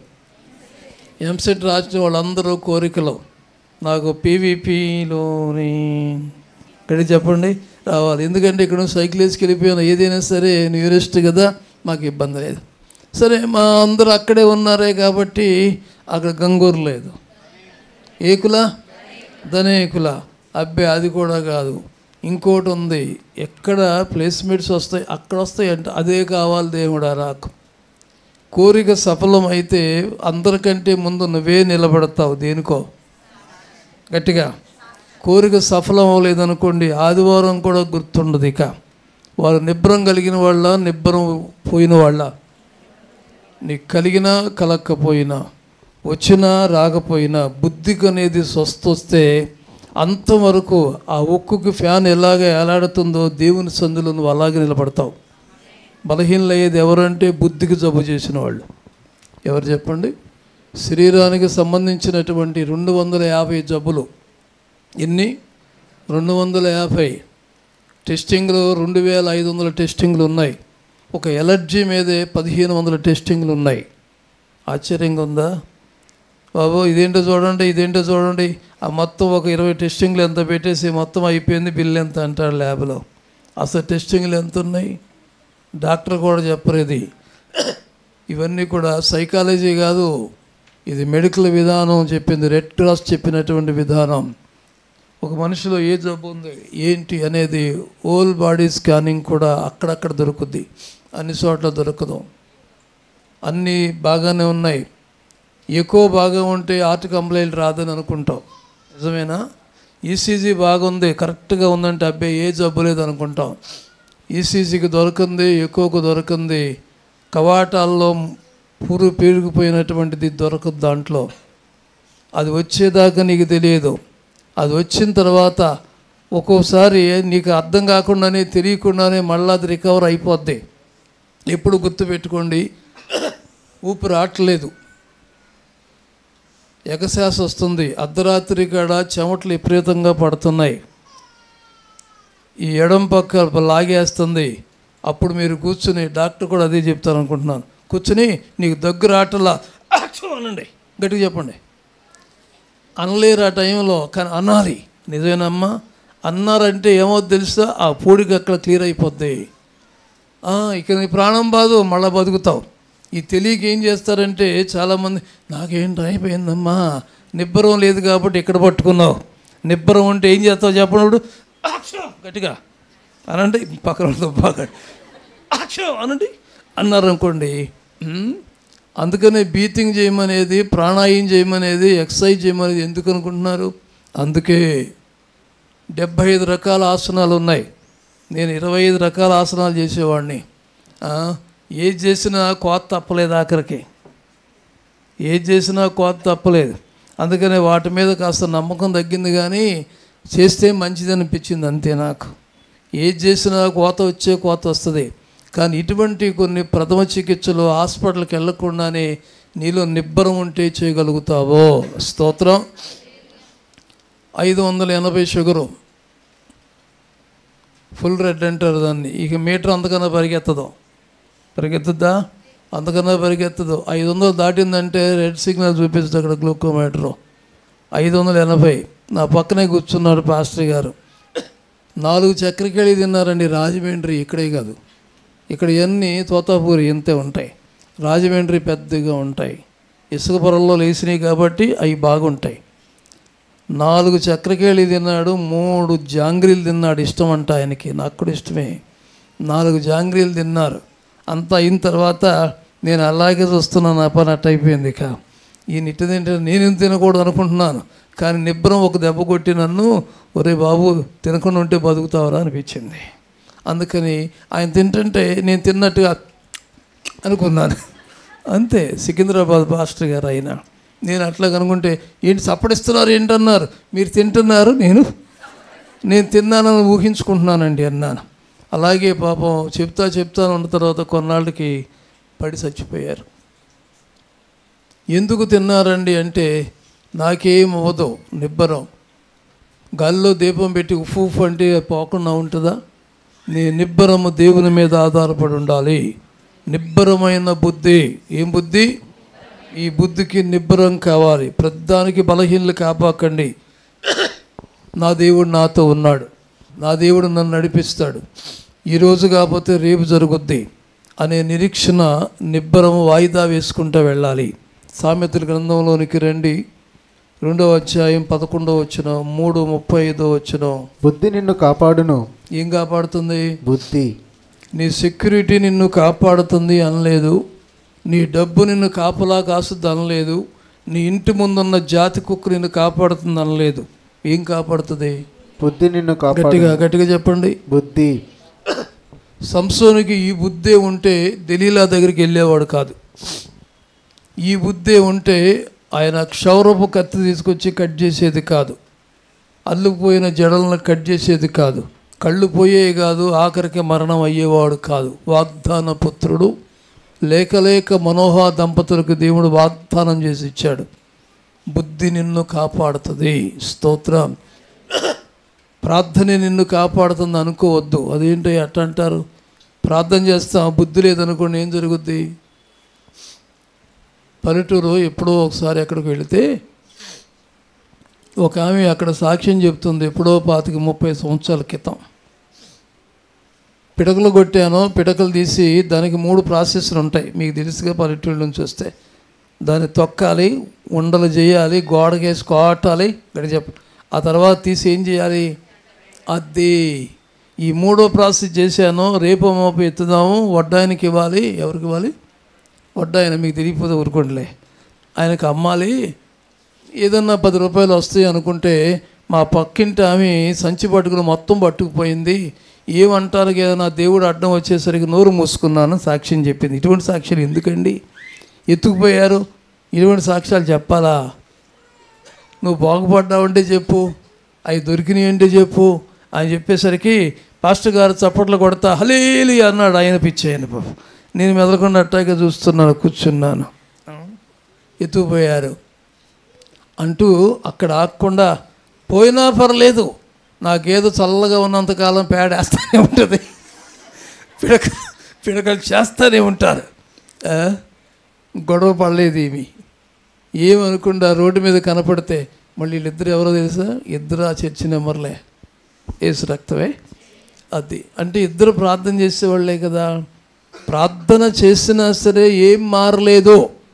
ఎంసెట్ రాసిన వాళ్ళందరూ కోరికలు నాకు పీవీపీలోని ఇక్కడ చెప్పండి రావాలి ఎందుకంటే ఇక్కడ నుంచి సైకిల్ వేసుకు వెళ్ళిపోయాను ఏదైనా సరే నియరెస్ట్ కదా మాకు ఇబ్బంది లేదు సరే మా అందరూ అక్కడే ఉన్నారే కాబట్టి అక్కడ గంగూరు లేదు ఏకుల ధనేకుల అబ్బే అది కూడా కాదు ఇంకోటి ఉంది ఎక్కడ ప్లేస్మెంట్స్ వస్తాయి అక్కడ వస్తాయి అంటే అదే కావాలి దేవుడా రాకు కోరిక సఫలమైతే అందరికంటే ముందు నువ్వే నిలబడతావు దేనికో గట్టిగా కోరిక సఫలం అవ్వలేదనుకోండి ఆదివారం కూడా గుర్తుండదు ఇక వారు నిబ్బరం కలిగిన వాళ్ళ నిబ్బరం పోయిన వాళ్ళ నీకు కలిగినా కలక్కపోయినా వచ్చినా రాకపోయినా బుద్ధికి అనేది స్వస్థ వస్తే అంతవరకు ఆ ఒక్కుకి ఫ్యాన్ ఎలాగ ఎలాడుతుందో దేవుని సందులో నువ్వు అలాగే నిలబడతావు బలహీనలయ్యేది ఎవరంటే బుద్ధికి జబ్బు చేసిన వాళ్ళు ఎవరు చెప్పండి శరీరానికి సంబంధించినటువంటి రెండు వందల యాభై జబ్బులు ఎన్ని రెండు వందల యాభై టెస్టింగ్లు రెండు వేల ఐదు వందల టెస్టింగ్లు ఉన్నాయి ఒక ఎలర్జీ మీదే పదిహేను వందల టెస్టింగ్లు ఉన్నాయి ఆశ్చర్యంగా ఉందా బాబు ఇదేంటో చూడండి ఇదేంటో చూడండి ఆ మొత్తం ఒక ఇరవై టెస్టింగ్లు ఎంత పెట్టేసి మొత్తం అయిపోయింది బిల్ ఎంత అంటాడు ల్యాబ్లో అసలు టెస్టింగ్లు ఎంత ఉన్నాయి డాక్టర్ కూడా చెప్పరు ఇది ఇవన్నీ కూడా సైకాలజీ కాదు ఇది మెడికల్ విధానం చెప్పింది రెడ్ క్రాస్ చెప్పినటువంటి విధానం ఒక మనిషిలో ఏ జబ్బు ఉంది ఏంటి అనేది ఓల్ బాడీ స్కానింగ్ కూడా అక్కడక్కడ దొరుకుద్ది అన్ని చోట్ల దొరకదు అన్నీ బాగానే ఉన్నాయి ఎక్కువ బాగా ఉంటే హార్ట్ కంప్లైంట్ రాదని అనుకుంటాం నిజమేనా ఈసీజీ బాగుంది కరెక్ట్గా ఉందంటే అబ్బాయి ఏ జబ్బు లేదు అనుకుంటాం ఈసీజీకి దొరకంది ఎక్కువకు దొరకంది కవాటాల్లో పురు పెరిగిపోయినటువంటిది దొరకదు దాంట్లో అది వచ్చేదాకా నీకు తెలియదు అది వచ్చిన తర్వాత ఒక్కోసారి నీకు అర్థం కాకుండానే తెలియకుండానే మళ్ళీ అది రికవర్ అయిపోద్ది ఎప్పుడు గుర్తుపెట్టుకోండి ఊపిరి ఆటలేదు ఎగశాస వస్తుంది అర్ధరాత్రి కాడ చెమటలు విపరీతంగా పడుతున్నాయి ఈ ఎడం పక్క లాగేస్తుంది అప్పుడు మీరు కూర్చుని డాక్టర్ కూడా అదే చెప్తారు అనుకుంటున్నాను కూర్చుని నీకు దగ్గర ఆటలా "ఆక్షన్" అనండి గట్టిగా చెప్పండి అనలేరు ఆ టైంలో కానీ అనాలి నిజమేనమ్మా అన్నారంటే ఏమో తెలుసా ఆ పూడికి అక్కడ క్లియర్ అయిపోద్ది ఆ, ఇక నీ ప్రాణం బాదు మళ్ళీ బతుకుతావు ఈ తెలియక ఏం చేస్తారంటే చాలామంది నాకేంటి అయిపోయిందమ్మా నిబ్బరం లేదు కాబట్టి ఇక్కడ పట్టుకున్నావు నిబ్బరం ఉంటే ఏం చేస్తావు చెప్పినప్పుడు "ఆక్షన్" గట్టిగా అనండి పక్కన వాళ్ళతో బాగా "ఆక్షన్" అనండి అన్నారనుకోండి ఉమ్, అందుకనే బీతింగ్ చేయమనేది ప్రాణాయం చేయమనేది ఎక్సర్సైజ్ చేయమనేది ఎందుకు అనుకుంటున్నారు అందుకే డెబ్భై ఐదు రకాల ఆసనాలు ఉన్నాయి నేను ఇరవై ఐదు రకాల ఆసనాలు చేసేవాడిని ఆ, ఏది చేసినా కోత తప్పలేదు ఆఖరికి ఏది చేసినా కోత తప్పలేదు అందుకనే వాటి మీద కాస్త నమ్మకం తగ్గింది కానీ చేస్తే మంచిది అనిపించింది అంతే నాకు ఏది చేసినా కోత వచ్చే కోత వస్తుంది కానీ ఇటువంటి కొన్ని ప్రథమ చికిత్సలు హాస్పిటల్కి వెళ్ళకుండానే నీలో నిబ్బరం ఉంటే చేయగలుగుతావో స్తోత్రం ఐదు వందల ఎనభై షుగరు ఫుల్ రెడ్ అంటారు దాన్ని ఇక మీటర్ అంతకన్నా పరిగెత్తదు పరిగెత్తుద్దా అంతకన్నా పరిగెత్తదు ఐదు వందలు దాటిందంటే రెడ్ సిగ్నల్ చూపిస్తుంది అక్కడ గ్లూకోమీటరు ఐదు వందల ఎనభై నా పక్కనే కూర్చున్నాడు పాస్టర్ గారు నాలుగు చక్రకేళి తిన్నారండి రాజమండ్రి ఇక్కడే కాదు ఇక్కడ ఇవన్నీ తోతాపూరి ఇంతే ఉంటాయి రాజమండ్రి పెద్దగా ఉంటాయి ఇసుక పొరల్లో లేచినాయి కాబట్టి అవి బాగుంటాయి నాలుగు చక్రకేళి తిన్నాడు మూడు జాంగ్రీలు తిన్నాడు ఇష్టం అంట ఆయనకి నాకు కూడా ఇష్టమే నాలుగు జాంగ్రీలు తిన్నారు అంతా అయిన తర్వాత నేను అలాగే చూస్తున్నాను నా పని అట్ట అయిపోయింది ఇక ఈ నిట్టు తింటే నేను తినకూడదు అనుకుంటున్నాను కానీ నిబ్బరం ఒక దెబ్బ కొట్టి నన్ను ఒరే బాబు తినకుండా ఉంటే బతుకుతావరా అనిపించింది అందుకని ఆయన తింటుంటే నేను తిన్నట్టుగా అనుకున్నాను అంతే సికింద్రాబాద్ మాస్టర్ గారు అయినా నేను అట్లా కనుకుంటే ఏంటి సప్పడిస్తున్నారు ఏంటన్నారు మీరు తింటున్నారు నేను నేను తిన్నానని ఊహించుకుంటున్నానండి అన్నాను అలాగే పాపం చెప్తా చెప్తాను ఉన్న తర్వాత కొన్నాళ్ళకి పడి చచ్చిపోయారు ఎందుకు తిన్నారండి అంటే నాకేం అవ్వదు నిబ్బరం గాల్లో దీపం పెట్టి ఉఫు ఉఫు అంటే పోకుండా ఉంటుందా నీ నిబ్బరము దేవుని మీద ఆధారపడి ఉండాలి నిబ్బరమైన బుద్ధి ఏం బుద్ధి ఈ బుద్ధికి నిబ్బరం కావాలి ప్రతిదానికి బలహీనలు కాపాకండి నా దేవుడు నాతో ఉన్నాడు నా దేవుడు నన్ను నడిపిస్తాడు ఈరోజు కాకపోతే రేపు జరుగుద్ది అనే నిరీక్షణ నిబ్బరము వాయిదా వేసుకుంటూ వెళ్ళాలి సామెతల గ్రంథంలోనికి రండి రెండవ అధ్యాయం పదకొండవ వచ్చిన మూడు ముప్పై ఐదో వచ్చిన బుద్ధి నిన్ను కాపాడును ఏం కాపాడుతుంది బుద్ధి నీ సెక్యూరిటీ నిన్ను కాపాడుతుంది అనలేదు నీ డబ్బు నిన్ను కాపలా కాస్తుంది అనలేదు నీ ఇంటి ముందున్న జాతి కుక్క నిన్ను కాపాడుతుంది అనలేదు ఏం కాపాడుతుంది బుద్ధి నిన్ను కాపాడు గట్టిగా గట్టిగా చెప్పండి బుద్ధి సంసోనికి ఈ బుద్ధే ఉంటే దలీలా దగ్గరికి వెళ్ళేవాడు కాదు ఈ బుద్ధే ఉంటే ఆయన క్షౌరపు కత్తి తీసుకొచ్చి కట్ చేసేది కాదు అల్లుకుపోయిన జడలను కట్ చేసేది కాదు కళ్ళు పోయేవి కాదు ఆఖరికి మరణం అయ్యేవాడు కాదు వాగ్దాన పుత్రుడు లేక లేక మనోహ దంపతులకు దేవుడు వాగ్దానం చేసి ఇచ్చాడు బుద్ధి నిన్ను కాపాడుతుంది స్తోత్రం ప్రార్థన నిన్ను కాపాడుతుంది అనుకోవద్దు అదేంటి అట్ట అంటారు ప్రార్థన చేస్తాం బుద్ధి లేదనుకోండి ఏం జరుగుద్ది పల్లెటూరు ఎప్పుడో ఒకసారి ఎక్కడికి వెళితే ఒక ఆమె అక్కడ సాక్ష్యం చెప్తుంది ఎప్పుడో పాతిక ముప్పై సంవత్సరాల క్రితం పిడకలు కొట్టాను పిడకలు తీసి దానికి మూడు ప్రాసెస్లు ఉంటాయి మీకు తెలుసుగా పల్లెటూరు నుంచి వస్తే దాన్ని తొక్కాలి ఉండలు చేయాలి గోడకేసి కొట్టాలి ఇక్కడ చెప్ప ఆ తర్వాత తీసి ఏం చేయాలి అది ఈ మూడో ప్రాసెస్ చేశాను రేపు మోపు ఎత్తుదాము వడ్డాయనకి ఇవ్వాలి ఎవరికి ఇవ్వాలి వడ్డాయన మీకు తెలియకపోతే ఊరుకోండిలే ఆయనకు అమ్మాలి ఏదన్నా పది రూపాయలు వస్తాయి అనుకుంటే మా పక్కింటి ఆమె సంచి పట్టుకుని మొత్తం పట్టుకుపోయింది ఏమంటారు ఏదైనా దేవుడు అడ్డం వచ్చేసరికి నోరు మూసుకున్నాను సాక్ష్యం చెప్పింది ఇటువంటి సాక్ష్యాలు ఎందుకండి ఎత్తుకుపోయారు ఇటువంటి సాక్ష్యాలు చెప్పాలా నువ్వు బాగుపడ్డావంటే చెప్పు అవి దొరికినాయి అంటే చెప్పు అని చెప్పేసరికి పాస్టర్ గారు చప్పట్లు కొడతా హలేలి అన్నాడు ఆయన పిచ్చి ఆయన పాపం నేను మెదలకుండా అట్టాగే చూస్తున్నాను కూర్చున్నాను ఎత్తుకుపోయారు అంటూ అక్కడ ఆగకుండా పోయినా పర్లేదు నాకేదో చల్లగా ఉన్నంతకాలం పేడేస్తూనే ఉంటుంది పిడక పిడకలు చేస్తూనే ఉంటారు ఆ? గొడవ పడలేదు ఏమి ఏమనుకుండా రోడ్డు మీద కనపడితే మళ్ళీ వీళ్ళిద్దరు ఎవరో తెలుసా ఇద్దరు ఆ చర్చి నెంబర్లే ఏసు రక్తమే అది అంటే ఇద్దరు ప్రార్థన చేసేవాళ్ళే కదా ప్రార్థన చేసినా సరే ఏం మారలేదు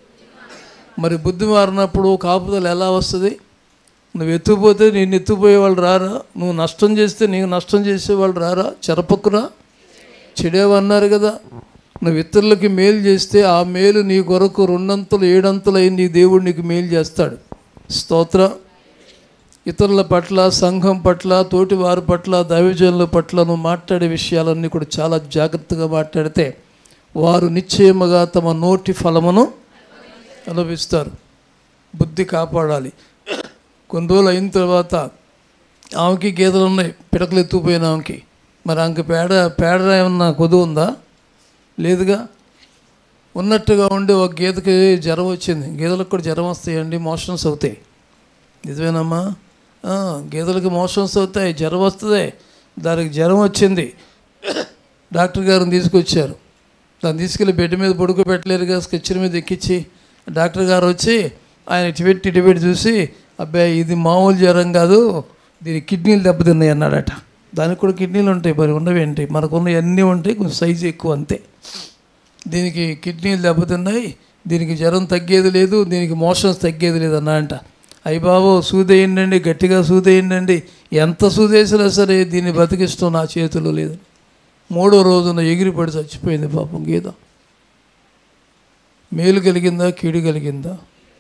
మరి బుద్ధి మారినప్పుడు కాపుదల ఎలా వస్తుంది నువ్వు ఎత్తుపోతే నేను ఎత్తుపోయే వాళ్ళు రారా నువ్వు నష్టం చేస్తే నీకు నష్టం చేసేవాళ్ళు రారా చెరపకురా చెడేవన్నారు కదా నువ్వు ఇతరులకి మేలు చేస్తే ఆ మేలు నీ కొరకు రెండంతలు ఏడంతలు అయి నీ దేవుడు నీకు మేలు చేస్తాడు స్తోత్ర ఇతరుల పట్ల సంఘం పట్ల తోటి వారి పట్ల దైవజనుల పట్ల నువ్వు మాట్లాడే విషయాలన్నీ కూడా చాలా జాగ్రత్తగా మాట్లాడితే వారు నిశ్చయముగా తమ నోటి ఫలమును అనుభవిస్తారు బుద్ధి కాపాడాలి కొన్ని రోజులు అయిన తర్వాత ఆమెకి గేదెలు ఉన్నాయి పిడకలు ఎత్తుకుపోయిన ఆమెకి మరి ఆమెకి పేడ పేడ ఏమన్నా కొద్దు ఉందా లేదుగా ఉన్నట్టుగా ఉండి ఒక గేదెకి జ్వరం వచ్చింది గేదెలకు కూడా జ్వరం వస్తాయండి మోషన్స్ అవుతాయి నిజమేనమ్మా ఆ, గేదెలకు మోషన్స్ అవుతాయి జ్వరం వస్తుంది దానికి జ్వరం వచ్చింది డాక్టర్ గారిని తీసుకొచ్చారు దాన్ని తీసుకెళ్ళి బెడ్ మీద పడుకోబెట్టలేరుగా స్కెచ్చర్ మీద ఎక్కించి డాక్టర్ గారు వచ్చి ఆయన ఇటు పెట్టి ఇటు పెట్టి చూసి అబ్బాయి ఇది మామూలు జ్వరం కాదు దీని కిడ్నీలు దెబ్బతిన్నాయి అన్నాడట దానికి కూడా కిడ్నీలు ఉంటాయి మరి ఉన్నవేంటి మనకున్న అన్నీ ఉంటాయి కొంచెం సైజు ఎక్కువ అంతే దీనికి కిడ్నీలు దెబ్బతిన్నాయి దీనికి జ్వరం తగ్గేది లేదు దీనికి మోషన్స్ తగ్గేది లేదు అన్నా అంట అయ్యి బాబు సూదేయండి గట్టిగా సూదేయండి ఎంత సూదేసినా సరే దీన్ని బతికిస్తాం నా చేతిలో లేదు మూడో రోజున ఎగిరిపడి చచ్చిపోయింది పాపం గీత మేలు కలిగిందా కీడు కలిగిందా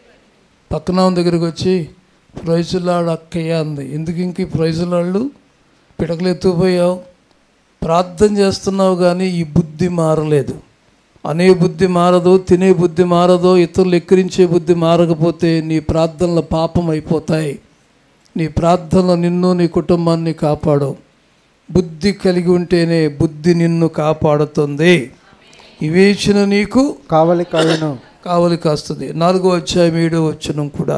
పక్కన ఆమె దగ్గరికి వచ్చి ప్రైజులాడు అక్కయ్య అంది ఎందుకు ఇంక ఈ ప్రైజులాళ్ళు పిడకలు ఎత్తుకుపోయావు ప్రార్థన చేస్తున్నావు కానీ ఈ బుద్ధి మారలేదు అనే బుద్ధి మారదు తినే బుద్ధి మారదు ఇతరులు ఎక్కిరించే బుద్ధి మారకపోతే నీ ప్రార్థనల పాపం అయిపోతాయి నీ ప్రార్థనలు నిన్ను నీ కుటుంబాన్ని కాపాడు బుద్ధి కలిగి ఉంటేనే బుద్ధి నిన్ను కాపాడుతుంది వివేచన నీకు కావలి కాయను కావలి కాస్తుంది నాలుగో అధ్యాయం ఏడో వచ్చనం కూడా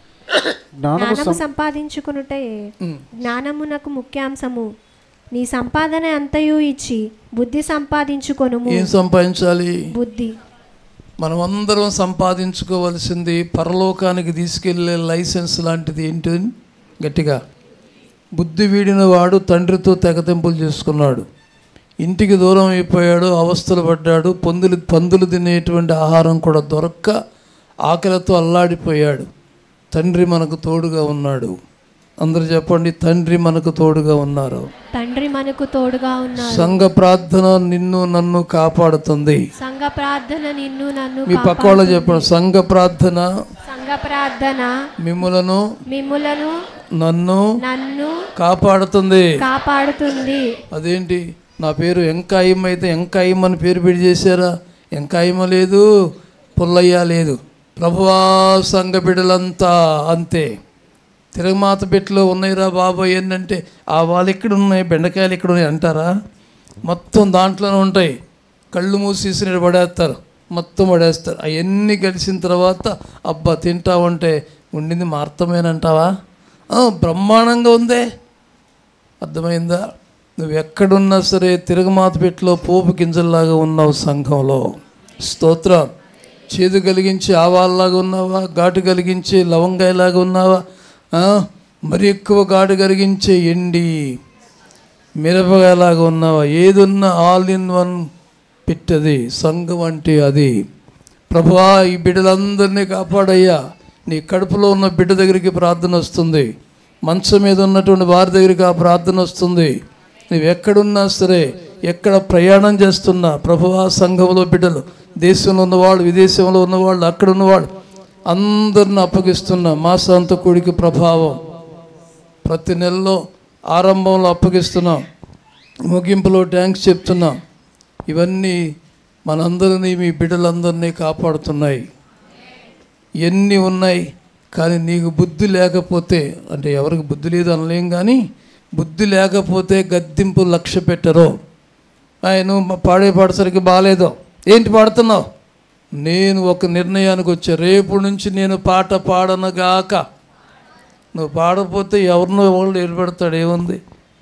జ్ఞానము జ్ఞానము సంపాదించుకునుటే జ్ఞానమునకు ముఖ్యాంశము నీ సంపాదన అంతయు ఇచ్చి బుద్ధి సంపాదించుకొనుము ఏం సంపాదించాలి బుద్ధి మనం అందరం సంపాదించుకోవలసింది పరలోకానికి తీసుకెళ్లే లైసెన్స్ లాంటిది ఏంటి గట్టిగా బుద్ధి వీడిన వాడు తండ్రితో తెగతింపులు చేసుకున్నాడు ఇంటికి దూరం అయిపోయాడు అవస్థలు పడ్డాడు పందులు పందులు తినేటువంటి ఆహారం కూడా దొరక్క ఆకలితో అల్లాడిపోయాడు తండ్రి మనకు తోడుగా ఉన్నాడు అందరూ చెప్పండి తండ్రి మనకు తోడుగా ఉన్నారు తండ్రి మనకు తోడుగా ఉన్నారు సంఘ ప్రార్థన నిన్ను నన్ను కాపాడుతుంది సంఘ ప్రార్థన నిన్ను నన్ను మీ పక్క వాళ్ళు చెప్పండి సంఘ ప్రార్థన సంఘ ప్రార్థన మిమ్ములను మిమ్ములను నన్ను నన్ను కాపాడుతుంది కాపాడుతుంది అదేంటి నా పేరు ఎంకాయమ్మ అయితే ఎంకాయమ్మ అని పేరు పెట్టి చేశారా ఎంకాయమ్మ లేదు పుల్లయ్య లేదు ప్రభువా సంఘ బిడ్డలంతా అంతే తిరగమాత పెట్టులో ఉన్నాయిరా బాబాయ్ ఏంటంటే ఆ వాళ్ళు ఎక్కడ ఉన్నాయి బెండకాయలు ఎక్కడ ఉన్నాయి అంటారా మొత్తం దాంట్లోనే ఉంటాయి కళ్ళు మూసేసి పడేస్తారు మొత్తం పడేస్తారు అవన్నీ కలిసిన తర్వాత అబ్బా తింటా ఉంటే ఉండింది మార్తమేనంటావా ఆ, బ్రహ్మాండంగా ఉందే అర్థమైందా నువ్వు ఎక్కడున్నా సరే తిరగమాత పెట్టులో పోపు గింజల్లాగా ఉన్నావు సంఘంలో స్తోత్రం చేదు కలిగించి ఆవాల్లాగా ఉన్నావా ఘాటు కలిగించి లవంగాయలాగా ఉన్నావా ఆ? మరి ఎక్కువ ఘాటు కలిగించే ఎండి మిరపకాయలాగా ఉన్నావా ఏదున్నా ఆల్ ఇన్ వన్ పిట్టది సంఘం అంటే అది ప్రభువా ఈ బిడ్డలందరినీ కాపాడయ్యా నీ కడుపులో ఉన్న బిడ్డ దగ్గరికి ప్రార్థన వస్తుంది మంచం మీద ఉన్నటువంటి వారి దగ్గరికి ఆ ప్రార్థన వస్తుంది నువ్వు ఎక్కడున్నా సరే ఎక్కడ ప్రయాణం చేస్తున్నా ప్రభువా సంఘంలో బిడ్డలు దేశంలో ఉన్నవాళ్ళు విదేశంలో ఉన్నవాళ్ళు అక్కడ ఉన్నవాళ్ళు అందరిని అప్పగిస్తున్నా మాసాంత కూడికి ప్రభావం ప్రతి నెలలో ఆరంభంలో అప్పగిస్తున్నాం ముగింపులో ట్యాంక్స్ చెప్తున్నాం ఇవన్నీ మనందరినీ మీ బిడ్డలందరినీ కాపాడుతున్నాయి ఎన్ని ఉన్నాయి కానీ నీకు బుద్ధి లేకపోతే అంటే ఎవరికి బుద్ధి లేదు అనలేం కానీ బుద్ధి లేకపోతే గద్దింపు లక్ష్య పెట్టరు ఆయన పాడే పాడసరికి బాగాలేదో ఏంటి పాడుతున్నావు నేను ఒక నిర్ణయానికి వచ్చా రేపు నుంచి నేను పాట పాడనగాక నువ్వు పాడకపోతే ఎవరినో ఎవరు నిలబెడతాడు ఏముంది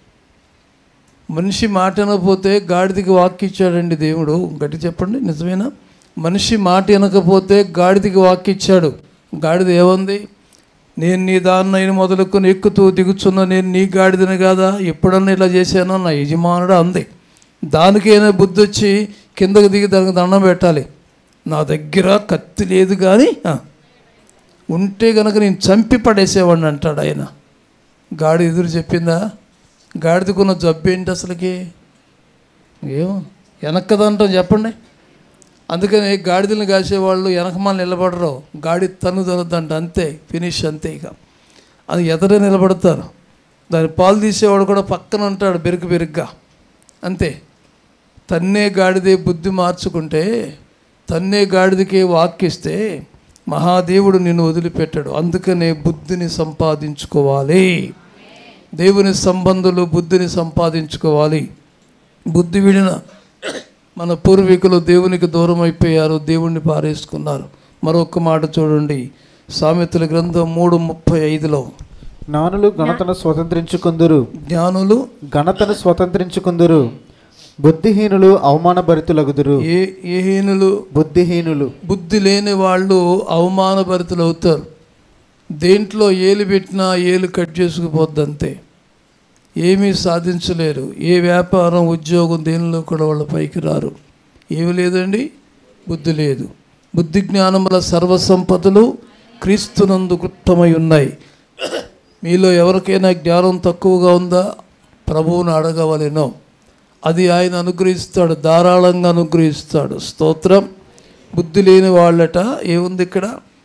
మనిషి మాట వినకపోతే గాడిదికి వాక్ ఇచ్చాడండి దేవుడు గట్టి చెప్పండి నిజమేనా మనిషి మాట వినకపోతే గాడిదికి వాక్ ఇచ్చాడు గాడిద ఏముంది నేను నీ దాన్నైన మొదలుకొని ఎక్కుతూ దిగుచున్న నేను నీ గాడిదని కాదా ఎప్పుడన్నా ఇలా చేశానో నా యజమానుడు అంది దానికైనా బుద్ధి వచ్చి కిందకి దిగి దానికి దండం పెట్టాలి నా దగ్గర కత్తి లేదు కానీ ఆ, ఉంటే గనక నేను చంపి పడేసేవాడిని అంటాడు ఆయన గాడి ఎదురు చెప్పిందా గాడిదకున్న జబ్బు ఏంటి అసలుకి ఏమో వెనక్కదంటాం చెప్పండి అందుకని గాడిదలను కాసేవాళ్ళు వెనకమాల నిలబడరు గాడి తను తనుద్దంట అంతే ఫినిష్ అంతే ఇక అది ఎదరే నిలబడతారు దాని పాలు తీసేవాడు కూడా పక్కన ఉంటాడు బెరుకు బెరుగ్గా అంతే తన్నే గాడిదే బుద్ధి మార్చుకుంటే తన్నే గాడిదకే వాక్యిస్తే మహాదేవుడు నిన్ను వదిలిపెట్టాడు అందుకనే బుద్ధిని సంపాదించుకోవాలి దేవుని సంబంధులు బుద్ధిని సంపాదించుకోవాలి బుద్ధి విడిన మన పూర్వీకులు దేవునికి దూరం అయిపోయారు దేవుణ్ణి పారేసుకున్నారు మరొక మాట చూడండి సామెతల గ్రంథం మూడు ముప్పై ఐదులో జ్ఞానులు ఘనతను స్వతంత్రించుకుందురు జ్ఞానులు ఘనతను స్వతంత్రించుకుందురు బుద్ధిహీనులు అవమానభరితులగుదురు ఏ ఏ హీనులు బుద్ధిహీనులు బుద్ధి లేని వాళ్ళు అవమానభరితులు అవుతారు దేంట్లో ఏలు పెట్టినా ఏలు కట్ చేసుకుపోద్ది అంతే ఏమీ సాధించలేరు ఏ వ్యాపారం ఉద్యోగం దేనిలో కూడా వాళ్ళ పైకి రారు ఏమి లేదండి బుద్ధి లేదు బుద్ధి జ్ఞానముల సర్వసంపదలు క్రీస్తునందు గుప్తమై ఉన్నాయి మీలో ఎవరికైనా జ్ఞానం తక్కువగా ఉందా ప్రభువును అడగవలెనో అది ఆయన అనుగ్రహిస్తాడు ధారాళంగా అనుగ్రహిస్తాడు స్తోత్రం బుద్ధి లేని వాళ్ళట ఏముంది ఇక్కడ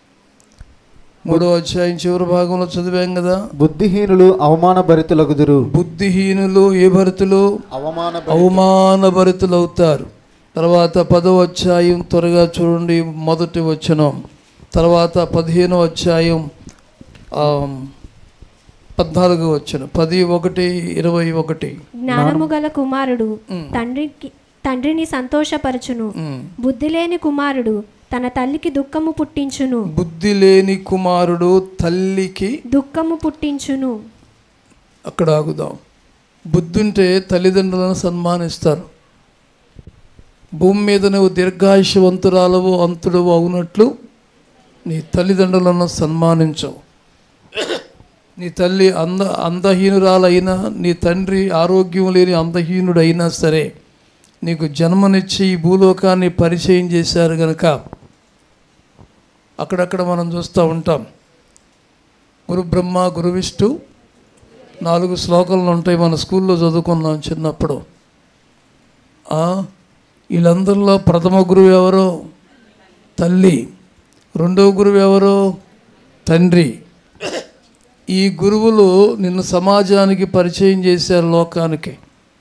మూడో అధ్యాయం చివరి భాగంలో చదివాం కదా బుద్ధిహీనులు అవమానభరితులగుదురు బుద్ధిహీనులు ఏ భరితులు అవమాన అవమానభరితులు అవుతారు తర్వాత పదో అధ్యాయం త్వరగా చూడండి మొదటి వచనం తర్వాత పదిహేనో అధ్యాయం ఆ, పద్నాలుగో వచనం పది ఒకటి ఇరవై ఒకటి జ్ఞానము గల కుమారుడు తండ్రికి తండ్రిని సంతోషపరచును ఉమ్. బుద్ధి లేని కుమారుడు తన తల్లికి దుఃఖము పుట్టించును బుద్ధి లేని కుమారుడు తల్లికి దుఃఖము పుట్టించును అక్కడ ఆగుదాం బుద్ధుంటే తల్లిదండ్రులను సన్మానిస్తారు భూమి మీద నువ్వు దీర్ఘాయుషవంతురాలవు అంతుడవు అవునట్లు నీ తల్లిదండ్రులను సన్మానించవు నీ తల్లి అంద అందహీనురాలైనా నీ తండ్రి ఆరోగ్యం లేని అందహీనుడైనా సరే నీకు జన్మనిచ్చి ఈ భూలోకాన్ని పరిచయం చేశారు గనక అక్కడక్కడ మనం చూస్తూ ఉంటాం గురు బ్రహ్మ గురు విష్ణు నాలుగు శ్లోకాలు ఉంటాయి మన స్కూల్లో చదువుకున్నాం చిన్నప్పుడు ఆ, వీళ్ళందరిలో ప్రథమ గురువు ఎవరో తల్లి రెండవ గురువు ఎవరో తండ్రి ఈ గురువులు నిన్ను సమాజానికి పరిచయం చేశారు లోకానికి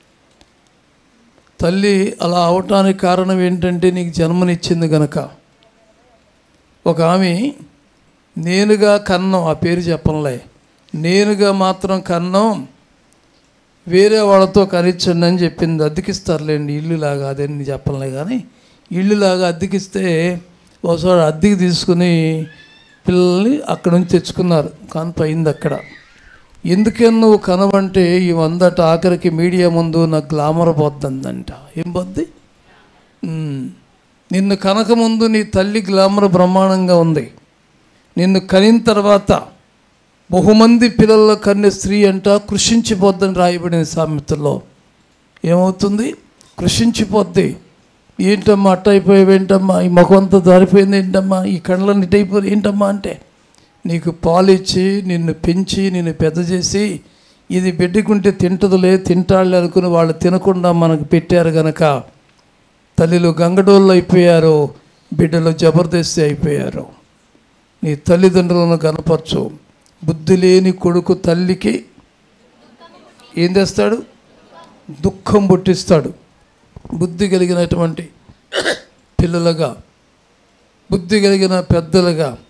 తల్లి అలా అవటానికి కారణం ఏంటంటే నీకు జన్మనిచ్చింది గనక ఒక ఆమె నేనుగా కన్నం ఆ పేరు చెప్పంలే నేనుగా మాత్రం కన్నం వేరే వాళ్ళతో కనిచ్చండి అని చెప్పింది అద్దెకిస్తారులేండి ఇల్లులాగా అదని చెప్పలే కానీ ఇల్లులాగా అద్దెకిస్తే ఒకసారి అద్దెకి తీసుకుని పిల్లల్ని అక్కడ నుంచి తెచ్చుకున్నారు కాన్పు అయింది అక్కడ ఎందుకని నువ్వు కనవంటే ఈ వందట ఆఖరికి మీడియా ముందు నాకు గ్లామర్ పోద్దందంట ఏం పోద్ది ఉమ్. నిన్ను కనక ముందు నీ తల్లి గ్లామర్ బ్రహ్మాండంగా ఉంది నిన్ను కనిన తర్వాత బహుమంది పిల్లల కన్య స్త్రీ అంట కృషించిపోద్దని రాయబడిన సామెతల్లో ఏమవుతుంది కృషించిపోద్ది ఏంటమ్మా అట్ట అయిపోయావేంటమ్మా ఈ ముఖం అంతా దారిపోయింది ఏంటమ్మా ఈ కళ్ళని ఇటైపోయి ఏంటమ్మా అంటే నీకు పాలిచ్చి నిన్ను పెంచి నిన్ను పెద్ద చేసి ఇది బిడ్డకుంటే తింటదులే తింటాళ్ళే అనుకుని వాళ్ళు తినకుండా మనకు పెట్టారు గనక తల్లిలు గంగడోళ్ళు అయిపోయారు బిడ్డలు జబర్దస్తి అయిపోయారు నీ తల్లిదండ్రులను కనపరచు బుద్ధి లేని కొడుకు తల్లికి ఏం చేస్తాడు దుఃఖం పుట్టిస్తాడు బుద్ధి కలిగినటువంటి పిల్లలుగా బుద్ధి కలిగిన పెద్దలుగా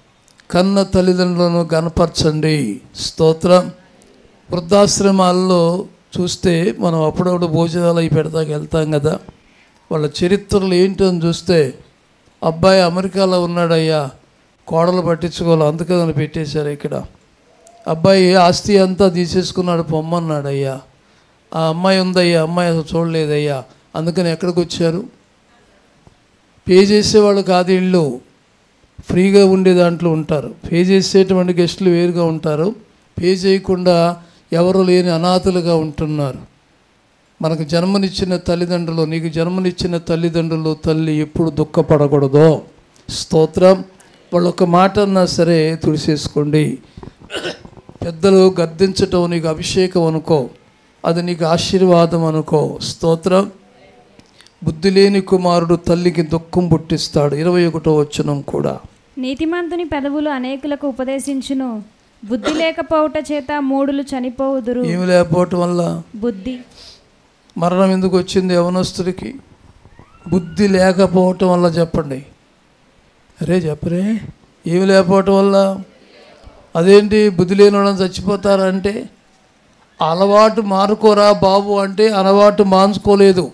కన్న తల్లిదండ్రులను గనపరచండి స్తోత్రం వృద్ధాశ్రమాల్లో చూస్తే మనం అప్పుడప్పుడు భోజనాలు అవి పెడతాకి వెళ్తాం కదా వాళ్ళ చరిత్రలు ఏంటో అని చూస్తే అబ్బాయి అమెరికాలో ఉన్నాడయ్యా కోడలు పట్టించుకోవాలి అందుకని పెట్టేశారు ఇక్కడ అబ్బాయి ఆస్తి అంతా తీసేసుకున్నాడు పొమ్మన్నాడయ్యా ఆ అమ్మాయి ఉందయ్యా అమ్మాయి అసలు చూడలేదయ్యా అందుకని ఎక్కడికి వచ్చారు పే చేసేవాళ్ళు కాదు ఇళ్ళు ఫ్రీగా ఉండే దాంట్లో ఉంటారు పే చేసేటువంటి గెస్టులు వేరుగా ఉంటారు పే చేయకుండా ఎవరు లేని అనాథలుగా ఉంటున్నారు మనకు జన్మనిచ్చిన తల్లిదండ్రులు నీకు జన్మనిచ్చిన తల్లిదండ్రులు తల్లి ఎప్పుడు దుఃఖపడకూడదో స్తోత్రం వాళ్ళు ఒక మాట అన్నా సరే తుడిసేసుకోండి పెద్దలు గద్దించటం నీకు అభిషేకం అనుకో అది నీకు ఆశీర్వాదం అనుకో స్తోత్రం బుద్ధి లేని కుమారుడు తల్లికి దుఃఖం పుట్టిస్తాడు ఇరవై ఒకటో వచనం కూడా నీతిమంతుని పెదవులు అనేకులకు ఉపదేశించును బుద్ధి లేకపోవుట చేత మూడులు చనిపోవుదురు ఏమి లేకపోవటం వల్ల బుద్ధి మరణం ఎందుకు వచ్చింది యవనస్తుడికి బుద్ధి లేకపోవటం వల్ల చెప్పండి అరే చెప్పరే ఏమి లేకపోవటం వల్ల అదేంటి బుద్ధి లేని వాళ్ళని చచ్చిపోతారా అంటే అలవాటు మారుకోరా బాబు అంటే అలవాటు మాంచుకోలేదు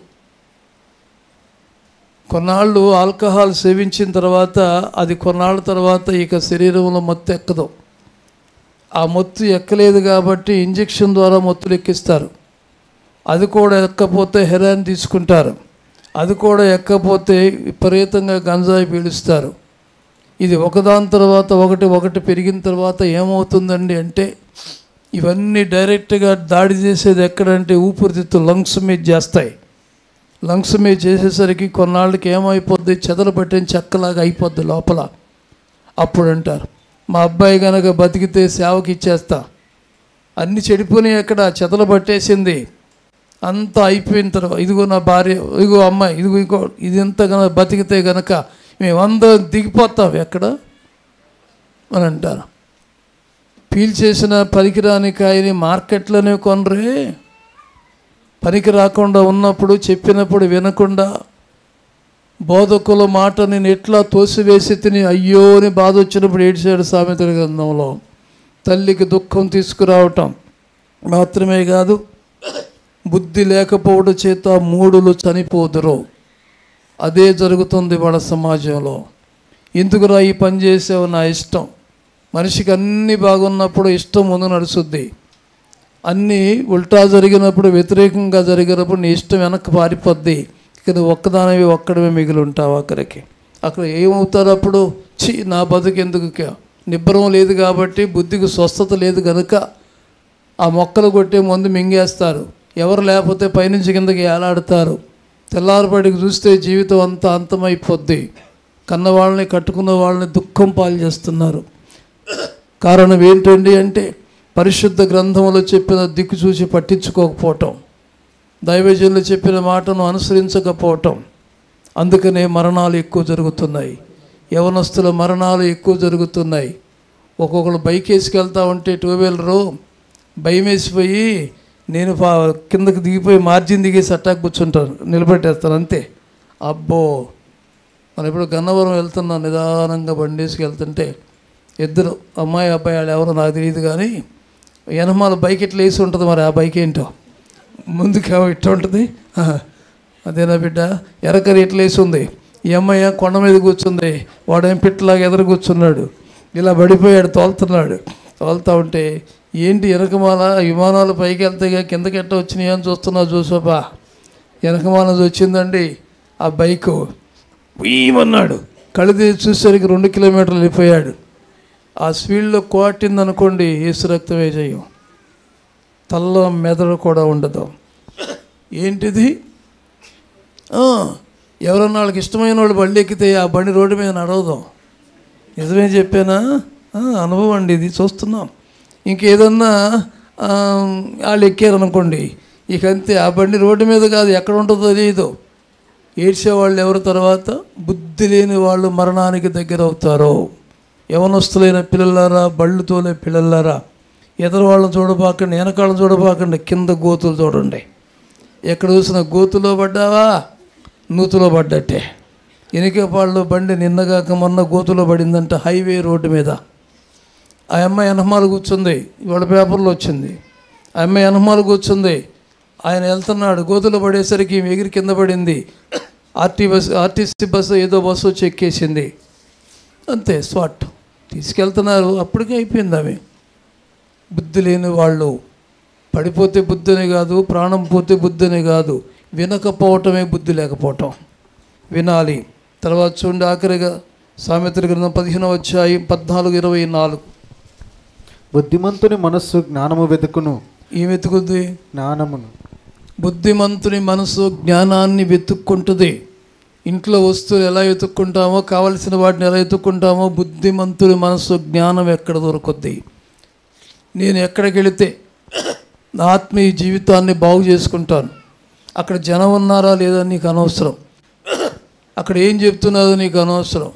కొన్నాళ్ళు ఆల్కహాల్ సేవించిన తర్వాత అది కొన్నాళ్ళ తర్వాత ఇక శరీరంలో మత్తు ఎక్కదు ఆ మత్తు ఎక్కలేదు కాబట్టి ఇంజెక్షన్ ద్వారా మత్తులు ఎక్కిస్తారు అది కూడా ఎక్కపోతే హెరాన్ తీసుకుంటారు అది కూడా ఎక్కపోతే విపరీతంగా గంజాయి పీలుస్తారు ఇది ఒకదాని తర్వాత ఒకటి ఒకటి పెరిగిన తర్వాత ఏమవుతుందండి అంటే ఇవన్నీ డైరెక్ట్గా దాడి చేసేది ఎక్కడంటే ఊపిరితిత్తు లంగ్స్ మీద చేస్తాయి లంగ్స్ మీద చేసేసరికి కొన్నాళ్ళకి ఏమైపోద్ది చెదలు పట్టిన చెక్కలాగా అయిపోద్ది లోపల అప్పుడు అంటారు మా అబ్బాయి కనుక బతికితే సేవకి ఇచ్చేస్తా అన్ని చెడిపోయినాయి ఎక్కడ చెదలు పట్టేసింది అంతా అయిపోయిన తర్వాత ఇదిగో నా భార్య ఇదిగో అమ్మాయి ఇదిగో ఇంకో ఇది ఎంత కనుక బతికితే గనక మేమందరం దిగిపోతాం ఎక్కడ అని అంటారు పీల్ చేసిన పనికిరాని కాయని మార్కెట్లోనే కొనరే పనికి రాకుండా ఉన్నప్పుడు చెప్పినప్పుడు వినకుండా బోధకుల మాట నేను ఎట్లా తోసివేసి తిని అయ్యో అని బాధ వచ్చినప్పుడు ఏడ్చాడు సామెతల గ్రంథంలో తల్లికి దుఃఖం తీసుకురావటం మాత్రమే కాదు బుద్ధి లేకపోవడం చేత మూడులు చనిపోదురు అదే జరుగుతుంది వాళ్ళ సమాజంలో ఎందుకురా ఈ పని చేసావు నా ఇష్టం మనిషికి అన్నీ బాగున్నప్పుడు ఇష్టం ముందు నడుస్తుంది అన్నీ ఉల్టా జరిగినప్పుడు వ్యతిరేకంగా జరిగినప్పుడు నీ ఇష్టం వెనక్కి పారిపోద్ది ఇక నువ్వు ఒక్కదానివి ఒక్కడమే మిగిలి ఉంటావు అక్కడికి అక్కడ ఏమవుతారు అప్పుడు ఛీ నా బతుకు ఎందుకు నిబ్బరం లేదు కాబట్టి బుద్ధికి స్వస్థత లేదు కనుక ఆ మొక్కలు కొట్టే మందు మింగేస్తారు ఎవరు లేకపోతే పైనుంచి కిందకి ఏలాడతారు తెల్లారపడికి చూస్తే జీవితం అంతా అంతమైపోద్ది కన్నవాళ్ళని కట్టుకున్న వాళ్ళని దుఃఖం పాలు చేస్తున్నారు కారణం ఏంటండి అంటే పరిశుద్ధ గ్రంథంలో చెప్పిన దిక్కు చూసి పట్టించుకోకపోవటం దైవజనులు చెప్పిన మాటను అనుసరించకపోవటం అందుకనే మరణాలు ఎక్కువ జరుగుతున్నాయి యవనస్తుల మరణాలు ఎక్కువ జరుగుతున్నాయి ఒక్కొక్కరు బైక్ వేసుకెళ్తా ఉంటే టూ వీలరు భయం వేసిపోయి నేను పా కిందకి దిగిపోయి మార్జిన్ దిగేసి అట్టాక్ కూర్చుంటాను నిలబెట్టేస్తాను అంతే అబ్బో మనం ఇప్పుడు గన్నవరం వెళ్తున్నాం నిదానంగా బండి వేసుకెళ్తుంటే ఇద్దరు అమ్మాయి అబ్బాయి వాళ్ళు ఎవరో నాకు తెలియదు కానీ వెనమాల బైక్ ఇట్లా వేసి ఉంటుంది మరి ఆ బైక్ ఏంటో ముందుకేమో ఇట్లా ఉంటుంది ఆ, అదేనా బిడ్డ ఎరకరి ఇట్లా వేసి ఉంది ఈ అమ్మాయి కొండ మీద కూర్చుంది వాడేం పిట్టలాగా ఎదురు కూర్చున్నాడు ఇలా పడిపోయాడు తోలుతున్నాడు తోలుతా ఉంటే ఏంటి వెనకమాల విమానాలు పైకి వెళ్తే కిందకి ఎట్ట వచ్చినాయి అని చూస్తున్నావు చూసాపా వెనకమాలది వచ్చిందండి ఆ బైకు వీమన్నాడు కళ్ళు తీసి చూసేసరికి రెండు కిలోమీటర్లు వెళ్ళిపోయాడు ఆ స్పీడ్లో కోటింది అనుకోండి ఏసు రక్తమే చేయం తల్ల మెదడు కూడా ఉండదు ఏంటిది ఆ, ఎవరన్నా వాళ్ళకి ఇష్టమైన వాళ్ళు బండి ఎక్కితే ఆ బండి రోడ్డు మీద నడవదాం నిజమే చెప్పానా ఆ, అనుభవం అండి ఇది చూస్తున్నాం ఇంకేదన్నా ఆ, వాళ్ళు ఎక్కారనుకోండి ఇక అంతే ఆ బండి రోడ్డు మీద కాదు ఎక్కడ ఉంటుందో తెలియదు ఏడ్చేవాళ్ళు ఎవరు తర్వాత బుద్ధి లేని వాళ్ళు మరణానికి దగ్గర అవుతారో యవనస్తులైన పిల్లలారా బళ్ళు తోలే పిల్లలారా ఎదురు వాళ్ళని చూడబాకండి వెనకాళ్ళని చూడబాకండి కింద గోతులు చూడండి ఎక్కడ చూసిన గోతులో పడ్డావా నూతులో పడ్డట్టే ఎనికే పాళ్ళు బండి నిన్నగాక మొన్న గోతులో పడిందంట హైవే రోడ్డు మీద ఆ అమ్మాయి వెనకమాల కూర్చుంది ఇవాళ పేపర్లో వచ్చింది ఆ అమ్మాయి వెనకమాల కూర్చుంది ఆయన వెళ్తున్నాడు గోతులు పడేసరికి ఈమె ఎగిరి కింద పడింది ఆర్టీ బస్ ఆర్టీసీ బస్సు ఏదో బస్సు వచ్చి ఎక్కేసింది అంతే స్వాట్ తీసుకెళ్తున్నారు అప్పటికే అయిపోయింది ఆమె బుద్ధి లేని వాళ్ళు పడిపోతే బుద్ధిని కాదు ప్రాణం పోతే బుద్ధిని కాదు వినకపోవటమే బుద్ధి లేకపోవటం వినాలి తర్వాత చూడండి ఆఖరిగా సామెతల గ్రంథం పదిహేను వచ్చాయి పద్నాలుగు ఇరవై నాలుగు బుద్ధిమంతుని మనస్సు జ్ఞానము వెతుకును ఏం వెతుకుద్ది జ్ఞానమును బుద్ధిమంతుని మనసు జ్ఞానాన్ని వెతుక్కుంటుంది ఇంట్లో వస్తువులు ఎలా వెతుక్కుంటామో కావలసిన వాటిని ఎలా వెతుక్కుంటామో బుద్ధిమంతుని మనసు జ్ఞానం ఎక్కడ దొరుకుద్ది నేను ఎక్కడికి వెళితే నా ఆత్మీయ జీవితాన్ని బాగు చేసుకుంటాను అక్కడ జనం ఉన్నారా లేదా నీకు అనవసరం అక్కడ ఏం చెప్తున్నారో నీకు అనవసరం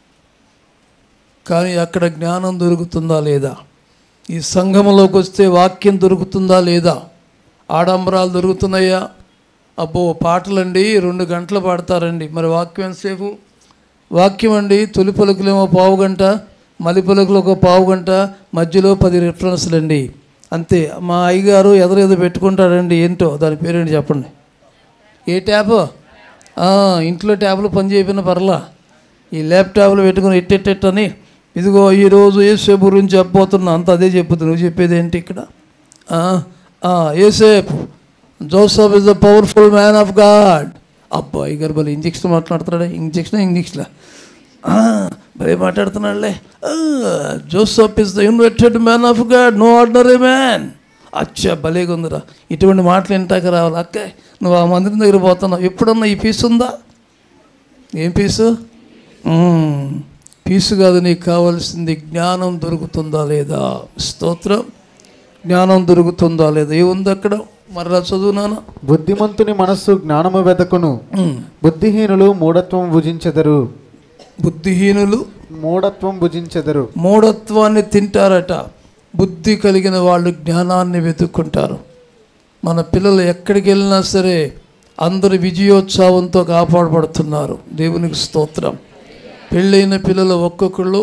కానీ అక్కడ జ్ఞానం దొరుకుతుందా లేదా ఈ సంఘంలోకి వస్తే వాక్యం దొరుకుతుందా లేదా ఆడంబరాలు దొరుకుతున్నాయా అబ్బో పాటలండి రెండు గంటలు పాడతారండి మరి వాక్యం ఎంతసేపు వాక్యం అండి తొలి పలుకులేమో పావు గంట మలి పలుకులు ఒక పావు గంట మధ్యలో పది రిఫరెన్స్లు అండి అంతే మా అయ్యగారు ఎదురు పెట్టుకుంటాడండి ఏంటో దాని పేరేంటి చెప్పండి ఏ ట్యాప్ ఆ, ఇంట్లో ట్యాబ్లు పని చేయకపోయినా పర్లా ఈ ల్యాప్టాప్లు పెట్టుకుని ఎట్టెట్టని ఇదిగో ఈరోజు ఏసేపు గురించి చెప్పబోతున్నా అంత అదే చెప్పుతుంది నువ్వు చెప్పేది ఏంటి ఇక్కడ ఆ, ఆ, ఏసేపు Joseph is the powerful man of God అబ్బా ఈ గారు భలే ఇంజక్షన్ మాట్లాడుతున్నాడే ఇంజక్షన్ ఇంగ్లీష్లా భలే మాట్లాడుతున్నాడులే Joseph is the invented man of God no ordinary man అచ్చా భలేగా ఉందిరా ఇటువంటి మాటలు వింటాక రావాలి అక్క నువ్వు ఆ మందిరం దగ్గర పోతున్నావు ఎప్పుడన్నా ఈ పీసు ఉందా ఏం పీసు మ్మ్. పీసు కాదు నీకు కావాల్సింది జ్ఞానం దొరుకుతుందా లేదా స్తోత్రం జ్ఞానం దొరుకుతుందా లేదా ఏముంది అక్కడ మరలా చదువు నాన్న బుద్ధిమంతుని మనస్సు జ్ఞానము వెతకును మ్మ్. బుద్ధిహీనులు మూఢత్వం భుజించెదరు బుద్ధిహీనులు మూఢత్వం భుజించెదరు మూఢత్వాన్ని తింటారట బుద్ధి కలిగిన వాళ్ళు జ్ఞానాన్ని వెతుక్కుంటారు మన పిల్లలు ఎక్కడికి వెళ్ళినా సరే అందరు విజయోత్సవంతో కాపాడబడుతున్నారు దేవునికి స్తోత్రం పెళ్ళైన పిల్లలు ఒక్కొక్కళ్ళు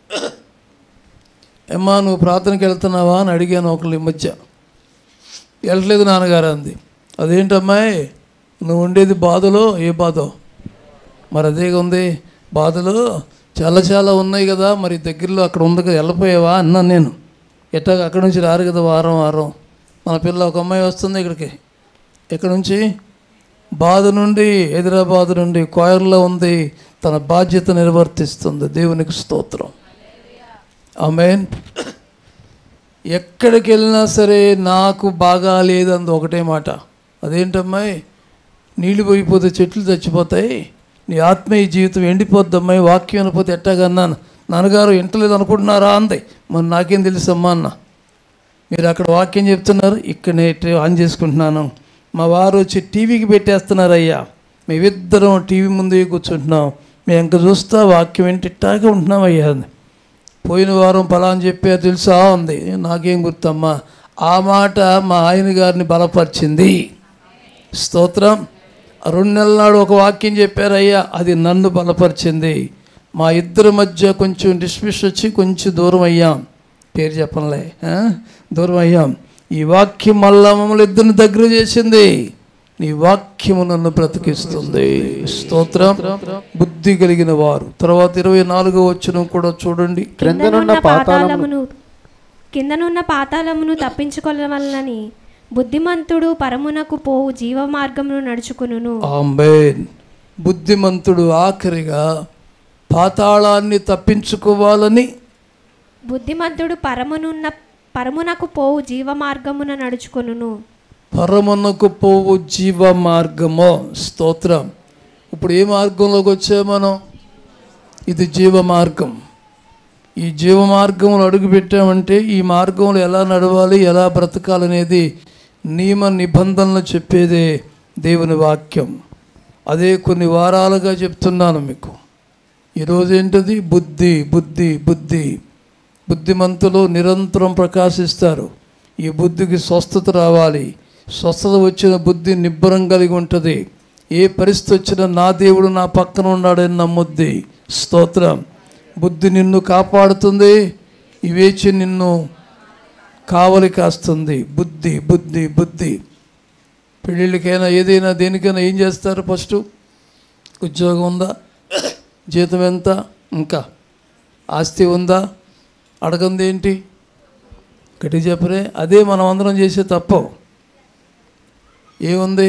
అమ్మా నువ్వు ప్రార్థనకి వెళ్తున్నావా అని అడిగాను ఒకళ్ళు ఈ మధ్య వెళ్ళట్లేదు నాన్నగారు అంది అదేంటమ్మాయి నువ్వు ఉండేది బాధలో ఏ బాధో మరి అదే ఉంది బాధలు చాలా చాలా ఉన్నాయి కదా మరి దగ్గరలో అక్కడ ఉంది కదా వెళ్ళిపోయావా అన్నాను నేను ఎట్టా అక్కడ నుంచి రారు కదా వారం వారం మన పిల్ల ఒక అమ్మాయి వస్తుంది ఇక్కడికి ఎక్కడి నుంచి బాధ నుండి హైదరాబాద్ నుండి కోయర్లో ఉంది తన బాధ్యత నిర్వర్తిస్తుంది దేవునికి స్తోత్రం ఆమెన్ ఎక్కడికి వెళ్ళినా సరే నాకు బాగా లేదంది ఒకటే మాట అదేంటమ్మాయి నీళ్లు పోయిపోతే చెట్లు చచ్చిపోతాయి నీ ఆత్మీయ జీవితం ఎండిపోద్దమ్మాయి వాక్యం అనిపోతే ఎట్టాగన్నాను నాన్నగారు ఇంటలేదు అనుకుంటున్నారా అంది మరి నాకేం తెలుసమ్మా అన్న మీరు అక్కడ వాక్యం చెప్తున్నారు ఇక్కడ నేను ఆన్ చేసుకుంటున్నాను మా వారు వచ్చి టీవీకి పెట్టేస్తున్నారు అయ్యా మేమిద్దరం టీవీ ముందు కూర్చుంటున్నాం మేము ఇంకా చూస్తా వాక్యం ఏంటి ఇట్టాగే ఉంటున్నాం అయ్యా అంది. పోయిన వారం ఫలాని చెప్పారు తెలుసా ఉంది నాకేం గుర్తమ్మా ఆ మాట మా ఆయన గారిని బలపరిచింది స్తోత్రం రెండు నెలల నాడు ఒక వాక్యం చెప్పారయ్యా అది నన్ను బలపరిచింది మా ఇద్దరి మధ్య కొంచెం డిస్మిస్ వచ్చి కొంచెం దూరం అయ్యాం పేరు చెప్పనులే ఆ? దూరం అయ్యాం ఈ వాక్యం మళ్ళా మమ్మల్ని ఇద్దరిని దగ్గర చేసింది నీ వాక్యము నన్ను బ్రతికిస్తుంది స్తోత్రం బుద్ధి కలిగిన వారు తర్వాత ఇరవై నాలుగో వచ్చిన కూడా చూడండి క్రిందనున్న పాతాళమును పాతాళమును కిందనున్న పాతాళమును తప్పించుకోవాలని బుద్ధిమంతుడు పరమునకు పోవు జీవ మార్గమును నడుచుకును ఆంబేన్ బుద్ధిమంతుడు ఆఖరిగా పాతాళాన్ని తప్పించుకోవాలని బుద్ధిమంతుడు పరమునున్న పరమునకు పోవు జీవ మార్గమున నడుచుకొనును పరమునకు పోవు జీవ మార్గమో స్తోత్రం ఇప్పుడు ఏ మార్గంలోకి వచ్చా మనం ఇది జీవ మార్గం ఈ జీవ మార్గంలో అడుగు పెట్టామంటే ఈ మార్గంలో ఎలా నడవాలి ఎలా బ్రతకాలనేది నియమ నిబంధనలు చెప్పేదే దేవుని వాక్యం అదే కొన్ని వారాలుగా చెప్తున్నాను మీకు ఈరోజు ఏంటది బుద్ధి బుద్ధి బుద్ధి బుద్ధిమంతులు నిరంతరం ప్రకాశిస్తారు ఈ బుద్ధికి స్వస్థత రావాలి స్వస్థత వచ్చిన బుద్ధి నిబ్బరం కలిగి ఉంటుంది ఏ పరిస్థితి వచ్చినా నా దేవుడు నా పక్కన ఉన్నాడని నమ్ముద్ది స్తోత్రం బుద్ధి నిన్ను కాపాడుతుంది ఇవేచి నిన్ను కావలి కాస్తుంది బుద్ధి బుద్ధి బుద్ధి పెళ్ళిళ్ళకైనా ఏదైనా దేనికైనా ఏం చేస్తారు ఫస్ట్ ఉద్యోగం ఉందా జీతం ఎంత ఇంకా ఆస్తి ఉందా అడగంది ఏంటి గట్టి చెప్పరే అదే మనం అందరం చేసే తప్పు ఏముంది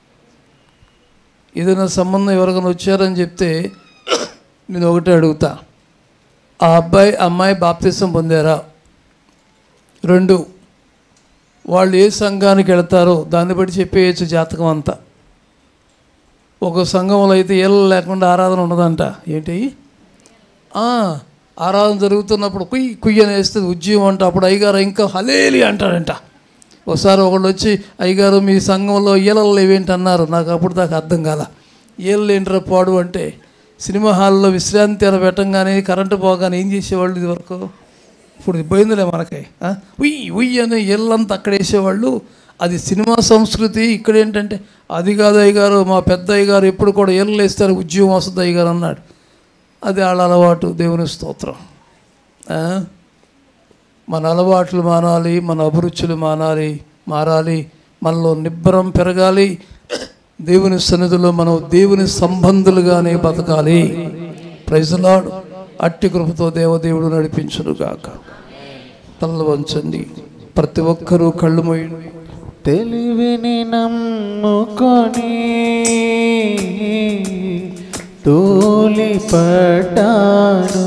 ఏదైనా సంబంధం ఎవరికైనా వచ్చారని చెప్తే నేను ఒకటే అడుగుతా ఆ అబ్బాయి అమ్మాయి బాప్తిసం పొందారా రెండు వాళ్ళు ఏ సంఘానికి వెళ్తారో దాన్ని బట్టి చెప్పేయచ్చు జాతకం అంతా ఒక సంఘంలో అయితే ఏళ్ళు లేకుండా ఆరాధన ఉండదంట ఏంటి ఆ, ఆరాధన జరుగుతున్నప్పుడు కుయ్యి కుయ్యి అని వేస్తే ఉద్యమం అంట అప్పుడు అయ్యగారు ఇంకా హలేలి అంటాడంట ఒకసారి ఒకళ్ళు వచ్చి అయ్యగారు మీ సంఘంలో ఈలలు లేవేంటి అన్నారు నాకు అప్పుడు దాకా అర్థం కాల ఈలలు ఏంట్రా పాడు అంటే సినిమా హాల్లో విశ్రాంతి అని పెట్టంగానే కరెంటు పోగానే ఏం చేసేవాళ్ళు ఇది వరకు ఇప్పుడు ఇది పోయిందిలే మనకి ఆ? ఉయ్యి ఉయ్యి అని ఇల్లంతా అక్కడ వేసేవాళ్ళు అది సినిమా సంస్కృతి ఇక్కడ ఏంటంటే అది కాదు అయ్యగారు మా పెద్ద అయ్యగారు ఎప్పుడు కూడా ఇళ్ళు వేస్తారు ఉద్యోగం వస్తుంది అయ్యగారు అన్నాడు అది వాళ్ళ అలవాటు దేవుని స్తోత్రం ఆ? మన అలవాట్లు మానాలి మన అభిరుచులు మానాలి మారాలి మనలో నిబ్బరం పెరగాలి దేవుని సన్నిధిలో మనం దేవుని సంబంధులుగానే బతకాలి ప్రైజలాడు అట్టి కృపతో దేవదేవుడు నడిపించునుగాక తల్ల వంచండి ప్రతి ఒక్కరూ కళ్ళు మూయండి తెలివిని నమ్ముకొని తూలి పడ్డాను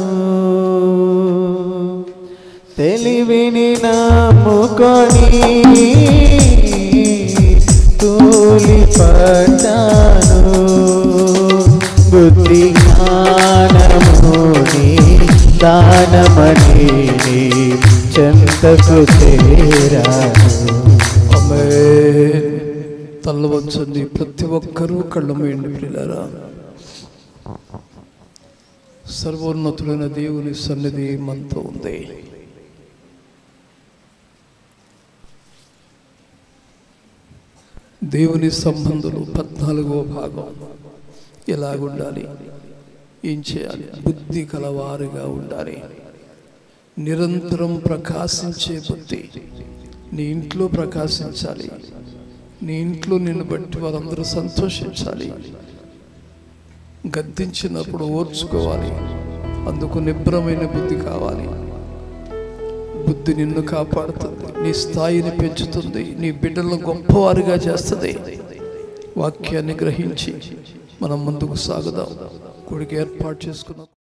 తెలివిని నమ్ముకొని తూలి పడ్డాను బుద్ధి జ్ఞానముని దానమని చెంతకు చేరాను అమ్మే తల్ల వంచండి ప్రతి ఒక్కరూ కళ్ళు మూయండి ప్రియులారా సర్వోన్నతుడైన దేవుని సన్నిధి మనతో ఉంది దేవుని సంబంధులు పద్నాలుగో భాగం ఎలాగుండాలి ఏం చేయాలి బుద్ధి కలవారుగా ఉండాలి నిరంతరం ప్రకాశించే బుద్ధి నీ ఇంట్లో ప్రకాశించాలి నీ ఇంట్లో నిన్ను బట్టి వారందరూ సంతోషించాలి గద్దించినప్పుడు ఓర్చుకోవాలి అందుకు నిబ్రమైన బుద్ధి కావాలి బుద్ధి నిన్ను కాపాడుతుంది నీ స్థాయిని పెంచుతుంది నీ బిడ్డలను గొప్పవారిగా చేస్తుంది వాక్యాన్ని గ్రహించి మనం ముందుకు సాగుదాం కొడుకు ఏర్పాటు చేసుకున్న